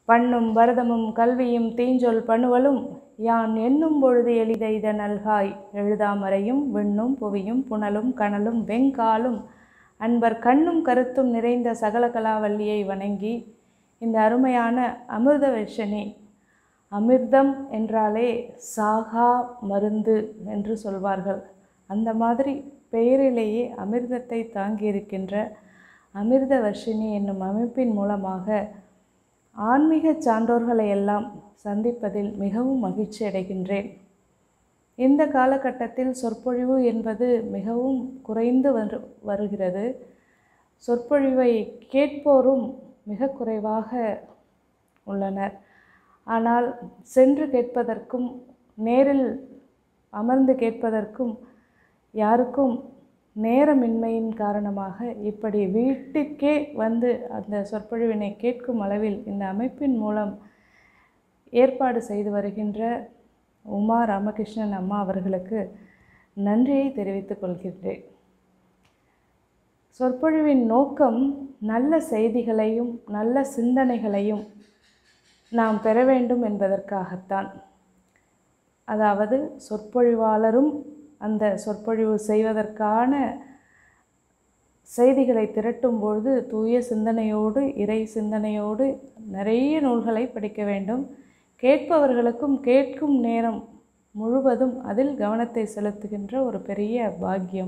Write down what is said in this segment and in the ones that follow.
பண்ணும் பரதமும் கல்வியும் தீஞ்சொல் பணுவலும் யான் எண்ணும் பொழுது எளிதெய்த நல்காய் எழுதாமறையும் விண்ணும் புவியும் புனலும் கனலும் வெங்காலும் அன்பர் கண்ணும் கருத்தும் நிறைந்த சகல கலாவல்லியை வணங்கி இந்த அருமையான அமிர்த விஷனி அமிர்தம் என்றாலே சாகா மருந்து என்று சொல்வார்கள் அந்த மாதிரி பெயரிலேயே அமிர்தத்தை தாங்கியிருக்கின்ற அமிர்த வர்ஷினி என்னும் அமைப்பின் மூலமாக ஆன்மீக சான்றோர்களை எல்லாம் சந்திப்பதில் மிகவும் மகிழ்ச்சி அடைகின்றேன் இந்த காலகட்டத்தில் சொற்பொழிவு என்பது மிகவும் குறைந்து வரு வருகிறது சொற்பொழிவை கேட்போரும் மிக குறைவாக உள்ளனர் ஆனால் சென்று கேட்பதற்கும் நேரில் அமர்ந்து கேட்பதற்கும் யாருக்கும் நேரமின்மையின் காரணமாக இப்படி வீட்டுக்கே வந்து அந்த சொற்பொழிவினை கேட்கும் அளவில் இந்த அமைப்பின் மூலம் ஏற்பாடு செய்து வருகின்ற உமா ராமகிருஷ்ணன் அம்மா அவர்களுக்கு நன்றியை தெரிவித்துக் கொள்கின்றேன் சொற்பொழிவின் நோக்கம் நல்ல செய்திகளையும் நல்ல சிந்தனைகளையும் நாம் பெற வேண்டும் என்பதற்காகத்தான் அதாவது சொற்பொழிவாளரும் அந்த சொற்பொழிவு செய்வதற்கான செய்திகளை திரட்டும் பொழுது தூய சிந்தனையோடு இறை சிந்தனையோடு நிறைய நூல்களை படிக்க வேண்டும் கேட்பவர்களுக்கும் கேட்கும் நேரம் முழுவதும் அதில் கவனத்தை செலுத்துகின்ற ஒரு பெரிய பாக்கியம்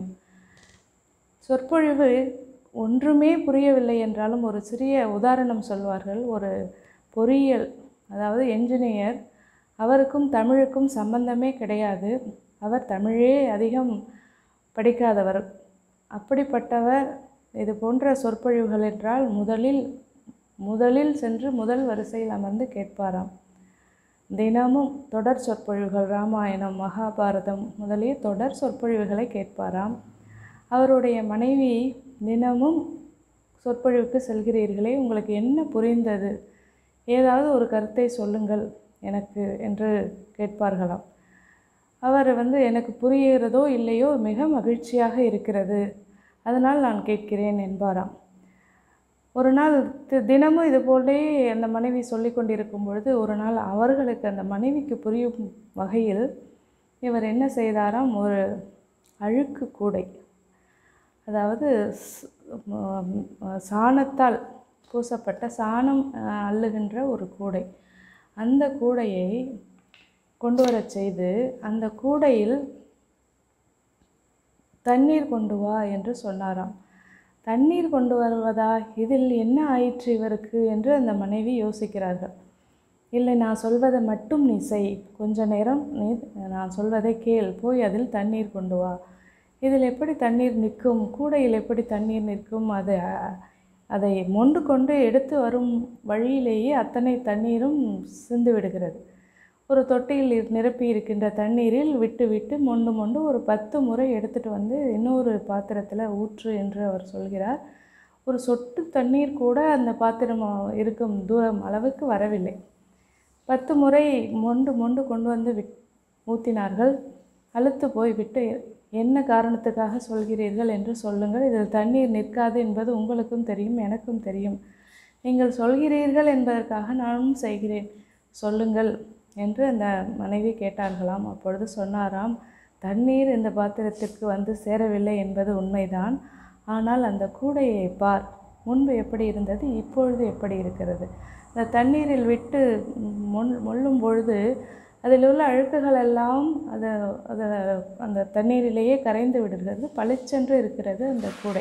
சொற்பொழிவு ஒன்றுமே புரியவில்லை என்றாலும் ஒரு சிறிய உதாரணம் சொல்வார்கள் ஒரு பொறியியல் அதாவது என்ஜினியர் அவருக்கும் தமிழுக்கும் சம்பந்தமே கிடையாது அவர் தமிழே அதிகம் படிக்காதவர் அப்படிப்பட்டவர் இது போன்ற சொற்பொழிவுகள் என்றால் முதலில் முதலில் சென்று முதல் வரிசையில் அமர்ந்து கேட்பாராம் தினமும் தொடர் சொற்பொழிவுகள் ராமாயணம் மகாபாரதம் முதலிய தொடர் சொற்பொழிவுகளை கேட்பாராம் அவருடைய மனைவி தினமும் சொற்பொழிவுக்கு செல்கிறீர்களே உங்களுக்கு என்ன புரிந்தது ஏதாவது ஒரு கருத்தை சொல்லுங்கள் எனக்கு என்று கேட்பார்களாம் அவர் வந்து எனக்கு புரிகிறதோ இல்லையோ மிக மகிழ்ச்சியாக இருக்கிறது அதனால் நான் கேட்கிறேன் என்பாராம் ஒரு நாள் தி- தினமும் இது போலே அந்த மனைவி சொல்லி கொண்டிருக்கும் பொழுது ஒரு நாள் அவர்களுக்கு அந்த மனைவிக்கு புரியும் வகையில் இவர் என்ன செய்தாராம் ஒரு அழுக்கு கூடை அதாவது ஸ்- ம- ம- சாணத்தால் பூசப்பட்ட சாணம் அஹ், அள்ளுகின்ற ஒரு கூடை அந்த கூடையை கொண்டு வரச் செய்து அந்த கூடையில் தண்ணீர் கொண்டு வா என்று சொன்னாராம் தண்ணீர் கொண்டு வருவதா இதில் என்ன ஆயிற்று இவருக்கு என்று அந்த மனைவி யோசிக்கிறார்கள் இல்லை நான் சொல்வதை மட்டும் நீ செய் கொஞ்ச நேரம் நீ நான் சொல்வதை கேள் போய் அதில் தண்ணீர் கொண்டு வா இதில் எப்படி தண்ணீர் நிற்கும் கூடையில் எப்படி தண்ணீர் நிற்கும் அது அஹ், அதை மொண்டு கொண்டு எடுத்து வரும் வழியிலேயே அத்தனை தண்ணீரும் சிந்து விடுகிறது ஒரு தொட்டியில் இரு- நிரப்பி இருக்கின்ற தண்ணீரில் விட்டு விட்டு மொண்டு மொண்டு ஒரு பத்து முறை எடுத்துட்டு வந்து இன்னொரு பாத்திரத்தில் ஊற்று என்று அவர் சொல்கிறார் ஒரு சொட்டு தண்ணீர் கூட அந்த பாத்திரம் இருக்கும் தூரம் அளவுக்கு வரவில்லை பத்து முறை மொண்டு மொண்டு கொண்டு வந்து விட் ஊற்றினார்கள் அழுத்து போய் விட்டு என்ன காரணத்துக்காக சொல்கிறீர்கள் என்று சொல்லுங்கள் இதில் தண்ணீர் நிற்காது என்பது உங்களுக்கும் தெரியும் எனக்கும் தெரியும் நீங்கள் சொல்கிறீர்கள் என்பதற்காக நானும் செய்கிறேன் சொல்லுங்கள் என்று அந்த மனைவி கேட்டார்களாம் அப்பொழுது சொன்னாராம் தண்ணீர் இந்த பாத்திரத்திற்கு வந்து சேரவில்லை என்பது உண்மைதான் ஆனால் அந்த கூடையை பார் முன்பு எப்படி இருந்தது இப்பொழுது எப்படி இருக்கிறது இந்த தண்ணீரில் விட்டு மொள் மொள்ளும் பொழுது அதில் உள்ள அழுக்குகள் எல்லாம் அது அது அந்த தண்ணீரிலேயே கரைந்து விடுகிறது பளிச்சென்று இருக்கிறது அந்த கூடை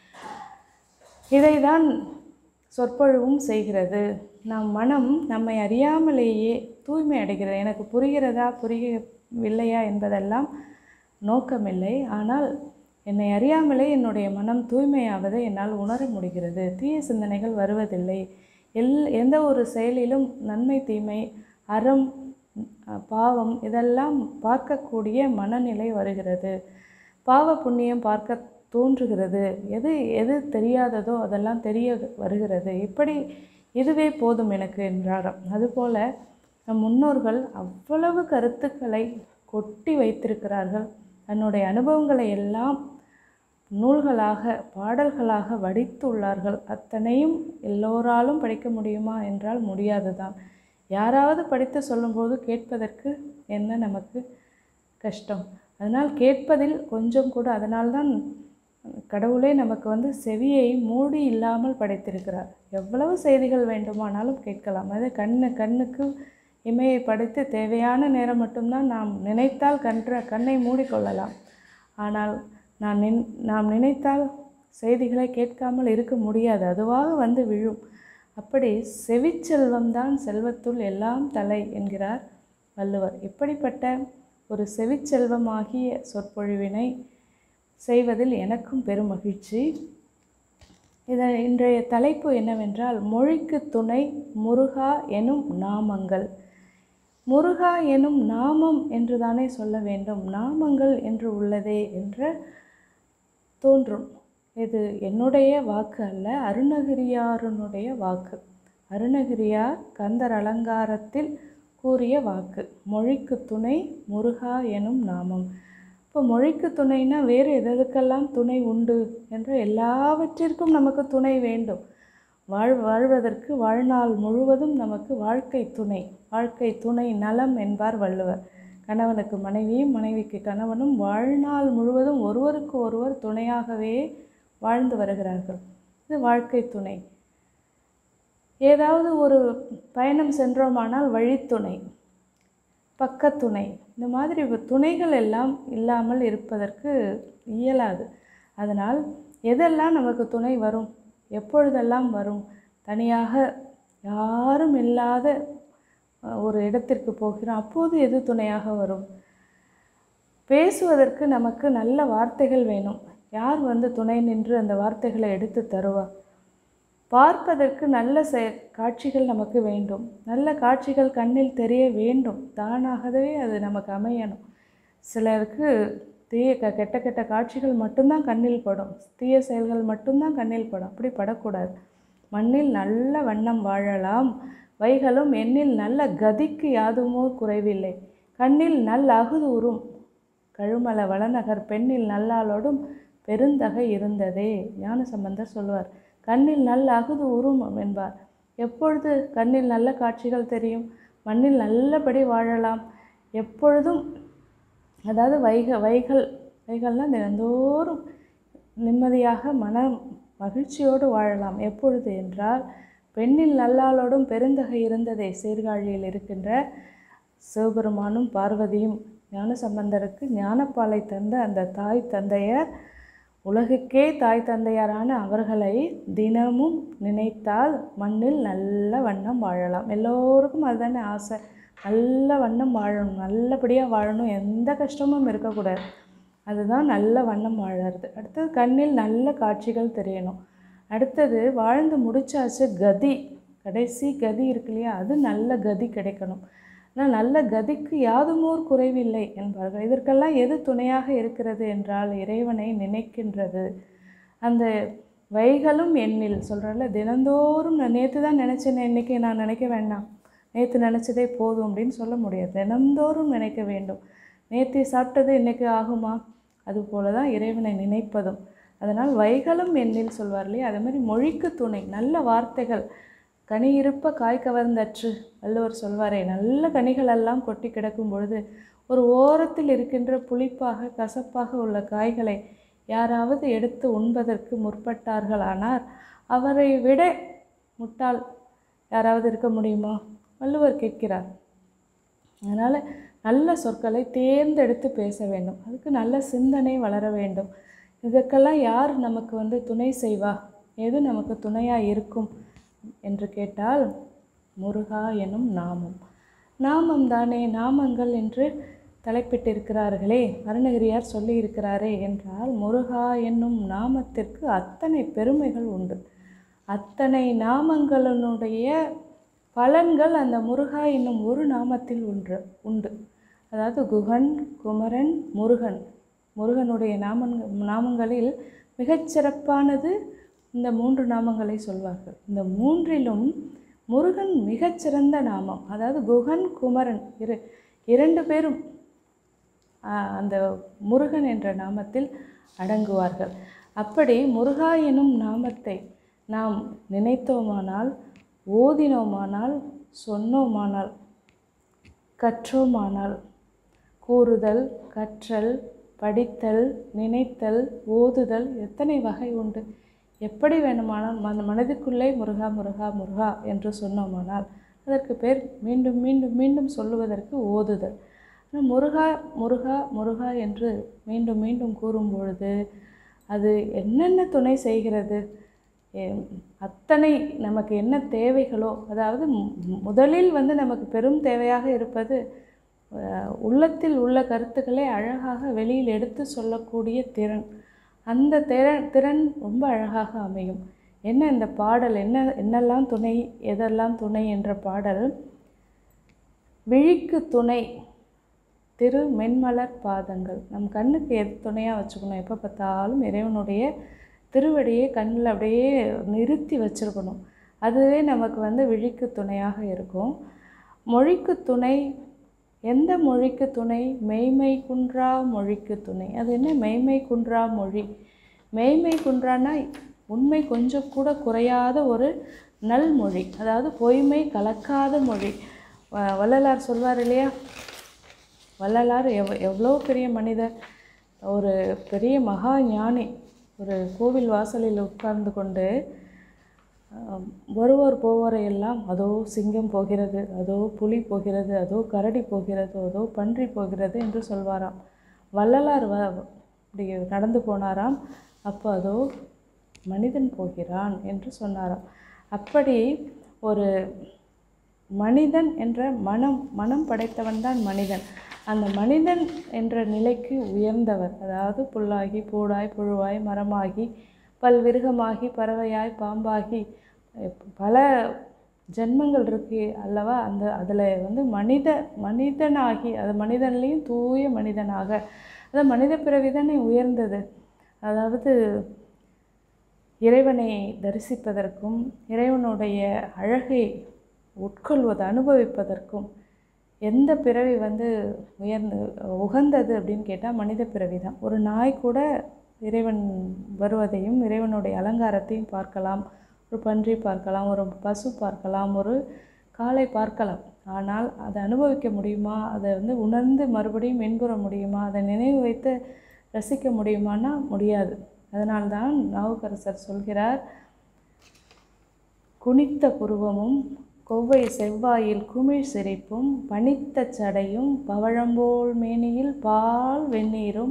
இதைதான் சொற்பொழிவும் செய்கிறது நம் மனம் நம்மை அறியாமலேயே தூய்மை அடைகிறது எனக்கு புரிகிறதா புரியவில்லையா என்பதெல்லாம் நோக்கமில்லை ஆனால் என்னை அறியாமலே என்னுடைய மனம் தூய்மையாவதை என்னால் உணர முடிகிறது தீய சிந்தனைகள் வருவதில்லை எல் எந்த ஒரு செயலிலும் நன்மை தீமை அறம் அஹ், பாவம் இதெல்லாம் பார்க்கக்கூடிய மனநிலை வருகிறது பாவ புண்ணியம் பார்க்க தோன்றுகிறது எது எது தெரியாததோ அதெல்லாம் தெரிய வருகிறது இப்படி இதுவே போதும் எனக்கு என்றாராம் அதுபோல நம் முன்னோர்கள் அவ்வளவு கருத்துக்களை கொட்டி வைத்திருக்கிறார்கள் தன்னுடைய அனுபவங்களை எல்லாம் நூல்களாக பாடல்களாக வடித்துள்ளார்கள் அத்தனையும் எல்லோராலும் படிக்க முடியுமா என்றால் முடியாதுதான் யாராவது படித்து சொல்லும்போது கேட்பதற்கு என்ன நமக்கு கஷ்டம் அதனால் கேட்பதில் கொஞ்சம் கூட அதனால்தான் கடவுளே நமக்கு வந்து செவியை மூடி இல்லாமல் படைத்திருக்கிறார் எவ்வளவு செய்திகள் வேண்டுமானாலும் கேட்கலாம் அது கண்ணு கண்ணுக்கு இமையை படைத்து தேவையான நேரம் மட்டும்தான் நாம் நினைத்தால் கன்ற கண்ணை மூடிக்கொள்ளலாம் ஆனால் நான் நின் நாம் நினைத்தால் செய்திகளை கேட்காமல் இருக்க முடியாது அதுவாக வந்து விழும் அப்படி செவிச்செல்வம்தான் செல்வத்துள் எல்லாம் தலை என்கிறார் வள்ளுவர் இப்படிப்பட்ட ஒரு செவிச்செல்வமாகிய சொற்பொழிவினை செய்வதில் எனக்கும் பெரும் மகிழ்ச்சி இதன் இன்றைய தலைப்பு என்னவென்றால் மொழிக்கு துணை முருகா எனும் நாமங்கள் முருகா எனும் நாமம் என்று தானே சொல்ல வேண்டும் நாமங்கள் என்று உள்ளதே என்று தோன்றும் இது என்னுடைய வாக்கு அல்ல அருணகிரியாரனுடைய வாக்கு அருணகிரியார் கந்தர் அலங்காரத்தில் கூறிய வாக்கு மொழிக்கு துணை முருகா எனும் நாமம் இப்போ மொழிக்கு துணைனா வேறு எதற்கெல்லாம் துணை உண்டு என்ற எல்லாவற்றிற்கும் நமக்கு துணை வேண்டும் வாழ் வாழ்வதற்கு வாழ்நாள் முழுவதும் நமக்கு வாழ்க்கை துணை வாழ்க்கை துணை நலம் என்பார் வள்ளுவர் கணவனுக்கு மனைவியும் மனைவிக்கு கணவனும் வாழ்நாள் முழுவதும் ஒருவருக்கு ஒருவர் துணையாகவே வாழ்ந்து வருகிறார்கள் இது வாழ்க்கை துணை ஏதாவது ஒரு பயணம் சென்றோமானால் வழித்துணை பக்கத்துணை இந்த மாதிரி துணைகள் எல்லாம் இல்லாமல் இருப்பதற்கு இயலாது அதனால் எதெல்லாம் நமக்கு துணை வரும் எப்பொழுதெல்லாம் வரும் தனியாக யாரும் இல்லாத ஒரு இடத்திற்கு போகிறோம் அப்போது எது துணையாக வரும் பேசுவதற்கு நமக்கு நல்ல வார்த்தைகள் வேணும் யார் வந்து துணை நின்று அந்த வார்த்தைகளை எடுத்து தருவா பார்ப்பதற்கு நல்ல செ காட்சிகள் நமக்கு வேண்டும் நல்ல காட்சிகள் கண்ணில் தெரிய வேண்டும் தானாகவே அது நமக்கு அமையணும் சிலருக்கு தீய க கெட்ட கெட்ட காட்சிகள் மட்டும்தான் கண்ணில் படும் தீய செயல்கள் மட்டும்தான் கண்ணில் படும் அப்படி படக்கூடாது மண்ணில் நல்ல வண்ணம் வாழலாம் வைகளும் எண்ணில் நல்ல கதிக்கு யாதுமோ குறைவில்லை கண்ணில் நல் அகுது உறும் கழுமல வளநகர் பெண்ணில் நல்லாளோடும் பெருந்தகை இருந்ததே ஞானசம்பந்தர் சொல்வார் கண்ணில் நல்ல அகுது உரும் என்பார் எப்பொழுது கண்ணில் நல்ல காட்சிகள் தெரியும் மண்ணில் நல்லபடி வாழலாம் எப்பொழுதும் அதாவது வைக வைகள் வைகள்னால் தினந்தோறும் நிம்மதியாக மன மகிழ்ச்சியோடு வாழலாம் எப்பொழுது என்றால் பெண்ணில் நல்லாளோடும் பெருந்தகை இருந்ததே சீர்காழியில் இருக்கின்ற சிவபெருமானும் பார்வதியும் ஞானசம்பந்தருக்கு ஞானப்பாலை தந்த அந்த தாய் தந்தையர் உலகுக்கே தாய் தந்தையரான அவர்களை தினமும் நினைத்தால் மண்ணில் நல்ல வண்ணம் வாழலாம் எல்லோருக்கும் அதுதானே ஆசை நல்ல வண்ணம் வாழணும் நல்லபடியாக வாழணும் எந்த கஷ்டமும் இருக்கக்கூடாது அதுதான் நல்ல வண்ணம் வாழறது அடுத்தது கண்ணில் நல்ல காட்சிகள் தெரியணும் அடுத்தது வாழ்ந்து முடிச்சாச்சு கதி கடைசி கதி இருக்கு இல்லையா அது நல்ல கதி கிடைக்கணும் ஆனால் நல்ல கதிக்கு யாதுமோர் குறைவில்லை என்பார்கள் இதற்கெல்லாம் எது துணையாக இருக்கிறது என்றால் இறைவனை நினைக்கின்றது அந்த வைகளும் எண்ணில் சொல்கிறல தினந்தோறும் நான் நேற்று தான் நினச்சேன் இன்றைக்கி நான் நினைக்க வேண்டாம் நேற்று நினச்சதே போதும் அப்படின்னு சொல்ல முடியாது தினந்தோறும் நினைக்க வேண்டும் நேற்று சாப்பிட்டது இன்றைக்கி ஆகுமா அதுபோல தான் இறைவனை நினைப்பதும் அதனால் வைகளும் எண்ணில் சொல்வார் இல்லையா அதே மாதிரி மொழிக்கு துணை நல்ல வார்த்தைகள் கனி இருப்ப காய் கவர்ந்தற்று வள்ளுவர் சொல்வாரே நல்ல கனிகள் எல்லாம் கொட்டி கிடக்கும் பொழுது ஒரு ஓரத்தில் இருக்கின்ற புளிப்பாக கசப்பாக உள்ள காய்களை யாராவது எடுத்து உண்பதற்கு முற்பட்டார்களானார் அவரை விட முட்டாள் யாராவது இருக்க முடியுமா வள்ளுவர் கேட்கிறார் அதனால் நல்ல சொற்களை தேர்ந்தெடுத்து பேச வேண்டும் அதுக்கு நல்ல சிந்தனை வளர வேண்டும் இதற்கெல்லாம் யார் நமக்கு வந்து துணை செய்வா எது நமக்கு துணையாக இருக்கும் என்று கேட்டால் முருகா எனும் நாமம் நாமம் தானே நாமங்கள் என்று தலைப்பிட்டிருக்கிறார்களே அருணகிரியார் சொல்லியிருக்கிறாரே என்றால் முருகா என்னும் நாமத்திற்கு அத்தனை பெருமைகள் உண்டு அத்தனை நாமங்களினுடைய பலன்கள் அந்த முருகா என்னும் ஒரு நாமத்தில் ஒன்று உண்டு அதாவது குகன் குமரன் முருகன் முருகனுடைய நாமங்க நாமங்களில் மிகச்சிறப்பானது இந்த மூன்று நாமங்களை சொல்வார்கள் இந்த மூன்றிலும் முருகன் மிகச்சிறந்த நாமம் அதாவது குகன் குமரன் இரு இரண்டு பேரும் ஆஹ், அந்த முருகன் என்ற நாமத்தில் அடங்குவார்கள் அப்படி முருகா எனும் நாமத்தை நாம் நினைத்தோமானால் ஓதினோமானால் சொன்னோமானால் கற்றோமானால் கூறுதல் கற்றல் படித்தல் நினைத்தல் ஓதுதல் எத்தனை வகை உண்டு எப்படி வேணுமானால் மன மனதுக்குள்ளே முருகா முருகா முருகா என்று சொன்னோமானால் அதற்கு பேர் மீண்டும் மீண்டும் மீண்டும் சொல்லுவதற்கு ஓதுதல் ஆனா முருகா முருகா முருகா என்று மீண்டும் மீண்டும் கூறும் பொழுது அது என்னென்ன துணை செய்கிறது எம், அத்தனை நமக்கு என்ன தேவைகளோ அதாவது மு- முதலில் வந்து நமக்கு பெரும் தேவையாக இருப்பது அஹ், உள்ளத்தில் உள்ள கருத்துக்களை அழகாக வெளியில் எடுத்து சொல்லக்கூடிய திறன் அந்த திறன் திறன் ரொம்ப அழகாக அமையும் என்ன இந்த பாடல் என்ன என்னெல்லாம் துணை எதெல்லாம் துணை என்ற பாடல் விழிக்கு துணை திரு மென்மலர் பாதங்கள் நம் கண்ணுக்கு எது துணையாக வச்சுக்கணும் எப்போ பார்த்தாலும் இறைவனுடைய திருவடியை கண்ணில் அப்படியே நிறுத்தி வச்சிருக்கணும் அதுவே நமக்கு வந்து விழிக்கு துணையாக இருக்கும் மொழிக்கு துணை எந்த மொழிக்கு துணை மெய்மை குன்றா மொழிக்கு துணை அது என்ன மெய்மை குன்றா மொழி மெய்மை குன்றானா உண்மை கொஞ்சம் கூட குறையாத ஒரு நல் மொழி அதாவது பொய்மை கலக்காத மொழி வ- வள்ளலார் சொல்வார் இல்லையா வள்ளலார் எவ் எவ்வளோ பெரிய மனிதர் ஒரு பெரிய மகா ஞானி ஒரு கோவில் வாசலில் உட்கார்ந்து கொண்டு ஆம், வருவோர் போவோரை எல்லாம் அதோ சிங்கம் போகிறது அதோ புலி போகிறது அதோ கரடி போகிறது அதோ பன்றி போகிறது என்று சொல்வாராம் வள்ளலார் வ இப்படி நடந்து போனாராம் அப்போ அதோ மனிதன் போகிறான் என்று சொன்னாராம் அப்படி ஒரு மனிதன் என்ற மனம் மனம் படைத்தவன் தான் மனிதன் அந்த மனிதன் என்ற நிலைக்கு உயர்ந்தவர் அதாவது புல்லாகி பூடாய் புழுவாய் மரமாகி பல்விருகமாகி பறவையாய் பாம்பாகி இப்ப பல ஜென்மங்கள் இருக்கு அல்லவா அந்த அதில் வந்து மனித மனிதனாகி அது மனிதன்லேயும் தூய மனிதனாக அது மனித பிறவி தானே உயர்ந்தது அதாவது இறைவனை தரிசிப்பதற்கும் இறைவனுடைய அழகை உட்கொள்வது அனுபவிப்பதற்கும் எந்த பிறவி வந்து உயர்ந்து உகந்தது அப்படின்னு கேட்டால் மனித பிறவி தான் ஒரு நாய் கூட இறைவன் வருவதையும் இறைவனுடைய அலங்காரத்தையும் பார்க்கலாம் ஒரு பன்றி பார்க்கலாம் ஒரு பசு பார்க்கலாம் ஒரு காளை பார்க்கலாம் ஆனால் அதை அனுபவிக்க முடியுமா அதை வந்து உணர்ந்து மறுபடியும் மென்புற முடியுமா அதை நினைவு வைத்து ரசிக்க முடியுமானா முடியாது அதனால்தான் நாவுக்கரசர் சொல்கிறார் குனித்த புருவமும் கொவ்வை செவ்வாயில் குமிழ் சிரிப்பும் பனித்த சடையும் பவழம்போல் மேனியில் பால் வெந்நீரும்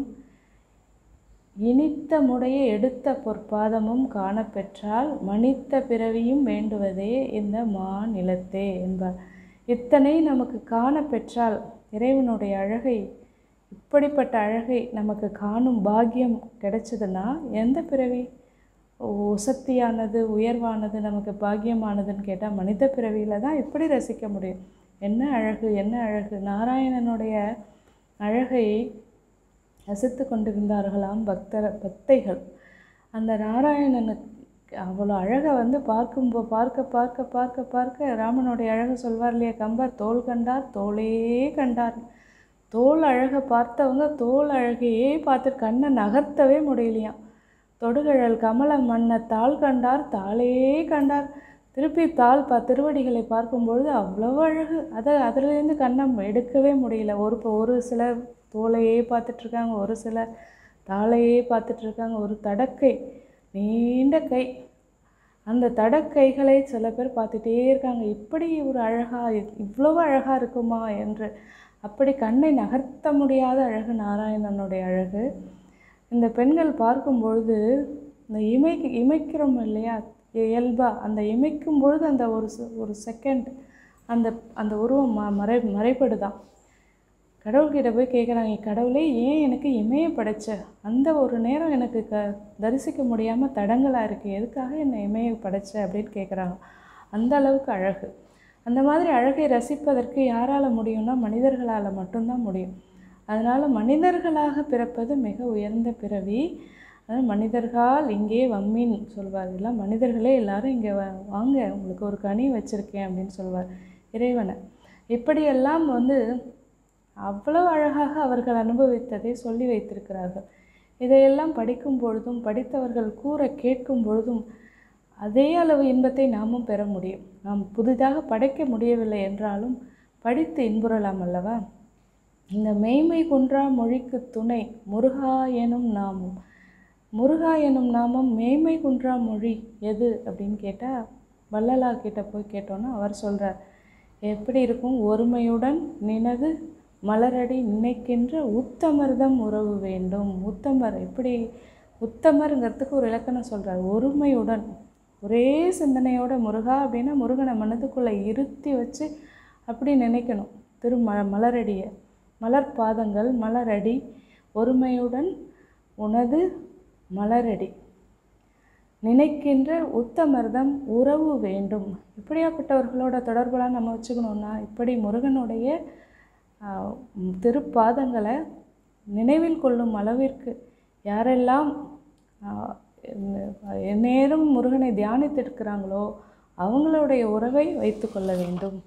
இனித்த முடைய எடுத்த பொற்பாதமும் காணப்பெற்றால் மனித்த பிறவியும் வேண்டுவதே இந்த மாநிலத்தே என்பார் இத்தனை நமக்கு காணப்பெற்றால் இறைவனுடைய அழகை இப்படிப்பட்ட அழகை நமக்கு காணும் பாக்கியம் கிடைச்சதுன்னா எந்த பிறவி உசத்தியானது உயர்வானது நமக்கு பாக்கியமானதுன்னு கேட்டால் மனித பிறவியில் தான் எப்படி ரசிக்க முடியும் என்ன அழகு என்ன அழகு நாராயணனுடைய அழகை ரசித்து கொண்டிருந்தார்களாம் பக்தர் பக்தைகள் அந்த நாராயணனுக்கு அவ்வளோ அழகை வந்து பார்க்கும்போ பார்க்க பார்க்க பார்க்க பார்க்க ராமனுடைய அழகை சொல்வார் இல்லையா கம்பர் தோல் கண்டார் தோளே கண்டார் தோல் அழகை பார்த்தவங்க தோல் அழகையே பார்த்து கண்ணை நகர்த்தவே முடியலையாம் தொடுகழல் கமல மன்ன தாள் கண்டார் தாளே கண்டார் திருப்பி தாள் ப திருவடிகளை பார்க்கும்பொழுது அவ்வளோ அழகு அதை அதுலேருந்து கண்ணை எடுக்கவே முடியல ஒரு ப- ஒரு சிலர் தோலையே பார்த்துட்ருக்காங்க ஒரு சிலர் தாளையே பார்த்துட்ருக்காங்க ஒரு தடக்கை நீண்ட கை அந்த தடக்கைகளை சில பேர் பார்த்துட்டே இருக்காங்க இப்படி ஒரு அழகா இ- இவ்வளவு அழகாக இருக்குமா என்று அப்படி கண்ணை நகர்த்த முடியாத அழகு நாராயணனுடைய அழகு இந்த பெண்கள் பார்க்கும் பொழுது இந்த இமை இமைக்கிறோம் இல்லையா இயல்பா அந்த இமைக்கும் பொழுது அந்த ஒரு செ- ஒரு செகண்ட் அந்த அந்த உருவம் ம மறை மறைபடுதான் கடவுள்கிட்ட போய் கேட்குறாங்க கடவுளே ஏன் எனக்கு இமைய படைச்ச அந்த ஒரு நேரம் எனக்கு க தரிசிக்க முடியாமல் தடங்கலாக இருக்குது எதுக்காக என்னை இமைய படைச்ச அப்படின்னு கேட்குறாங்க அந்த அளவுக்கு அழகு அந்த மாதிரி அழகை ரசிப்பதற்கு யாரால் முடியும்னா மனிதர்களால் மட்டும்தான் முடியும் அதனால் மனிதர்களாக பிறப்பது மிக உயர்ந்த பிறவி அது மனிதர்கள் இங்கே வம்மின் சொல்வார் எல்லாம் மனிதர்களே எல்லாரும் இங்கே வா- வாங்க உங்களுக்கு ஒரு கனி வச்சுருக்கேன் அப்படின்னு சொல்வார் இறைவனை இப்படியெல்லாம் வந்து அவ்வளவு அழகாக அவர்கள் அனுபவித்ததை சொல்லி வைத்திருக்கிறார்கள் இதையெல்லாம் படிக்கும் பொழுதும் படித்தவர்கள் கூற கேட்கும் பொழுதும் அதே அளவு இன்பத்தை நாமும் பெற முடியும் நாம் புதிதாக படைக்க முடியவில்லை என்றாலும் படித்து இன்புறலாம் அல்லவா இந்த மெய்மை குன்றா மொழிக்கு துணை முருகா எனும் நாமம் முருகா எனும் நாமம் மெய்மை குன்றா மொழி எது அப்படின்னு கேட்டால் வள்ளலார் கிட்ட போய் கேட்டோன்னா அவர் சொல்கிறார் எப்படி இருக்கும் ஒருமையுடன் நினது மலரடி நினைக்கின்ற உத்தமர்தம் உறவு வேண்டும் உத்தமர் எப்படி உத்தமருங்கிறதுக்கு ஒரு இலக்கணம் சொல்கிறார் ஒருமையுடன் ஒரே சிந்தனையோட முருகா அப்படின்னா முருகனை மனதுக்குள்ளே இருத்தி வச்சு அப்படி நினைக்கணும் திரு ம மலரடியை மலர் பாதங்கள் மலரடி ஒருமையுடன் உனது மலரடி நினைக்கின்ற உத்தமர்தம் உறவு வேண்டும் இப்படியாப்பட்டவர்களோட தொடர்புலாம் நம்ம வச்சுக்கணுன்னா இப்படி முருகனுடைய ஆஹ், திருப்பாதங்களை நினைவில் கொள்ளும் அளவிற்கு யாரெல்லாம் ஆஹ், என்- எந்நேரம் முருகனை தியானித்திருக்கிறாங்களோ அவங்களுடைய உறவை வைத்து கொள்ள வேண்டும்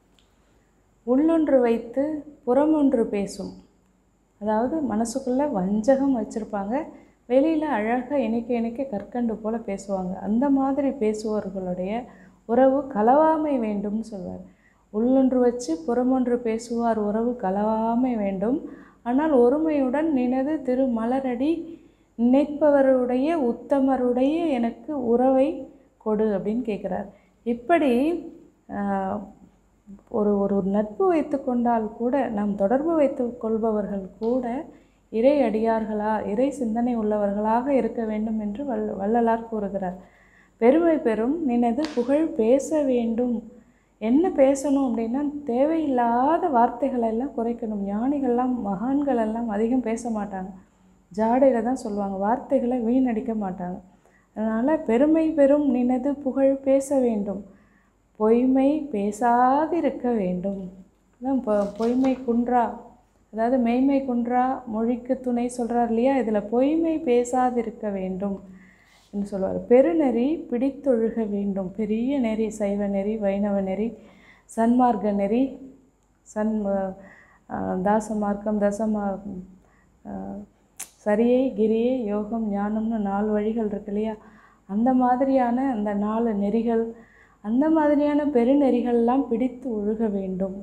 உள்ளொன்று வைத்து புறமொன்று பேசும் அதாவது மனசுக்குள்ளே வஞ்சகம் வச்சுருப்பாங்க வெளியில் அழகாக இணைக்க இணைக்க கற்கண்டு போல் பேசுவாங்க அந்த மாதிரி பேசுபவர்களுடைய உறவு கலவாமை வேண்டும்னு சொல்வார் உள்ளொன்று வச்சு புறமொன்று பேசுவார் உறவு கலவாமை வேண்டும் ஆனால் ஒருமையுடன் நினது திரு மலரடி நினைப்பவருடைய உத்தமருடைய எனக்கு உறவை கொடு அப்படின்னு கேட்குறார் இப்படி ஆஹ், ஒரு ஒரு நட்பு வைத்து கொண்டால் கூட நாம் தொடர்பு வைத்து கொள்பவர்கள் கூட இறை அடியார்களா இறை சிந்தனை உள்ளவர்களாக இருக்க வேண்டும் என்று வல் வள்ளலார் கூறுகிறார் பெருமை பெறும் நினது புகழ் பேச வேண்டும் என்ன பேசணும் அப்படின்னா தேவையில்லாத வார்த்தைகளை எல்லாம் குறைக்கணும் ஞானிகள்லாம் மகான்கள் எல்லாம் அதிகம் பேச மாட்டாங்க ஜாடையில் தான் சொல்லுவாங்க வார்த்தைகளை வீணடிக்க மாட்டாங்க அதனால் பெருமை பெறும் நினது புகழ் பேச வேண்டும் பொய்மை பேசாதிருக்க வேண்டும் அதான் பொ பொய்மை குன்றா அதாவது மெய்மை குன்றா மொழிக்கு துணை சொல்கிறார் இல்லையா இதில் பொய்மை பேசாதிருக்க வேண்டும் என்று சொல்லுவார் பெருநெறி பிடித்தொழுக வேண்டும் பெரிய நெறி சைவ நெறி வைணவ நெறி சன்மார்க்க நெறி சன் அஹ், தாச மார்க்கம் தசமா அஹ், சரியை கிரியை யோகம் ஞானம்னு நாலு வழிகள் இருக்கு இல்லையா அந்த மாதிரியான அந்த நாலு நெறிகள் அந்த மாதிரியான பெருநெறிகள்லாம் பிடித்து ஒழுக வேண்டும்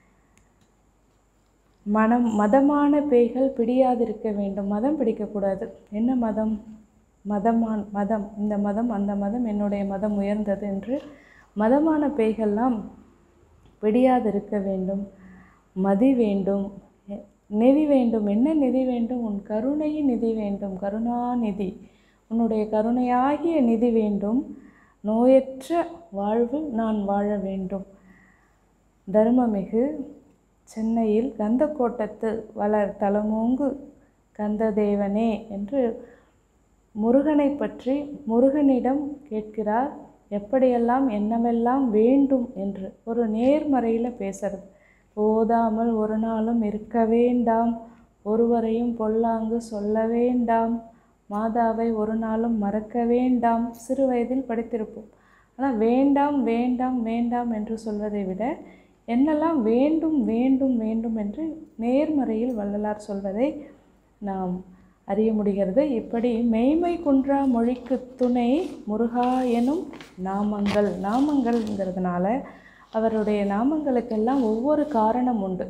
மனம் மதமான பேய்கள் பிடியாதிருக்க வேண்டும் மதம் பிடிக்கக்கூடாது என்ன மதம் மதமான் மதம் இந்த மதம் அந்த மதம் என்னுடைய மதம் உயர்ந்தது என்று மதமான பேய்கள்லாம் பிடியாதிருக்க வேண்டும் மதி வேண்டும் எ- நிதி வேண்டும் என்ன நிதி வேண்டும் உன் கருணையின் நிதி வேண்டும் கருணாநிதி உன்னுடைய கருணையாகிய நிதி வேண்டும் நோயற்ற வாழ்வு நான் வாழ வேண்டும் தர்மமிகு சென்னையில் கந்தக்கோட்டத்து வளர் தலமோங்கு கந்ததேவனே என்று முருகனை பற்றி முருகனிடம் கேட்கிறார் எப்படியெல்லாம் என்னவெல்லாம் வேண்டும் என்று ஒரு நேர்மறையில் பேசுறது போதாமல் ஒரு நாளும் இருக்க வேண்டாம் ஒருவரையும் பொல்லாங்கு சொல்ல வேண்டாம் மாதாவை ஒரு நாளும் மறக்க வேண்டாம் சிறு வயதில் படித்திருப்போம் ஆனால் வேண்டாம் வேண்டாம் வேண்டாம் என்று சொல்வதை விட என்னெல்லாம் வேண்டும் வேண்டும் வேண்டும் என்று நேர்மறையில் வள்ளலார் சொல்வதை நாம் அறிய முடிகிறது இப்படி மெய்மை குன்றா மொழிக்கு துணை முருகா எனும் நாமங்கள் நாமங்கள்ங்கிறதுனால அவருடைய நாமங்களுக்கெல்லாம் ஒவ்வொரு காரணம் உண்டு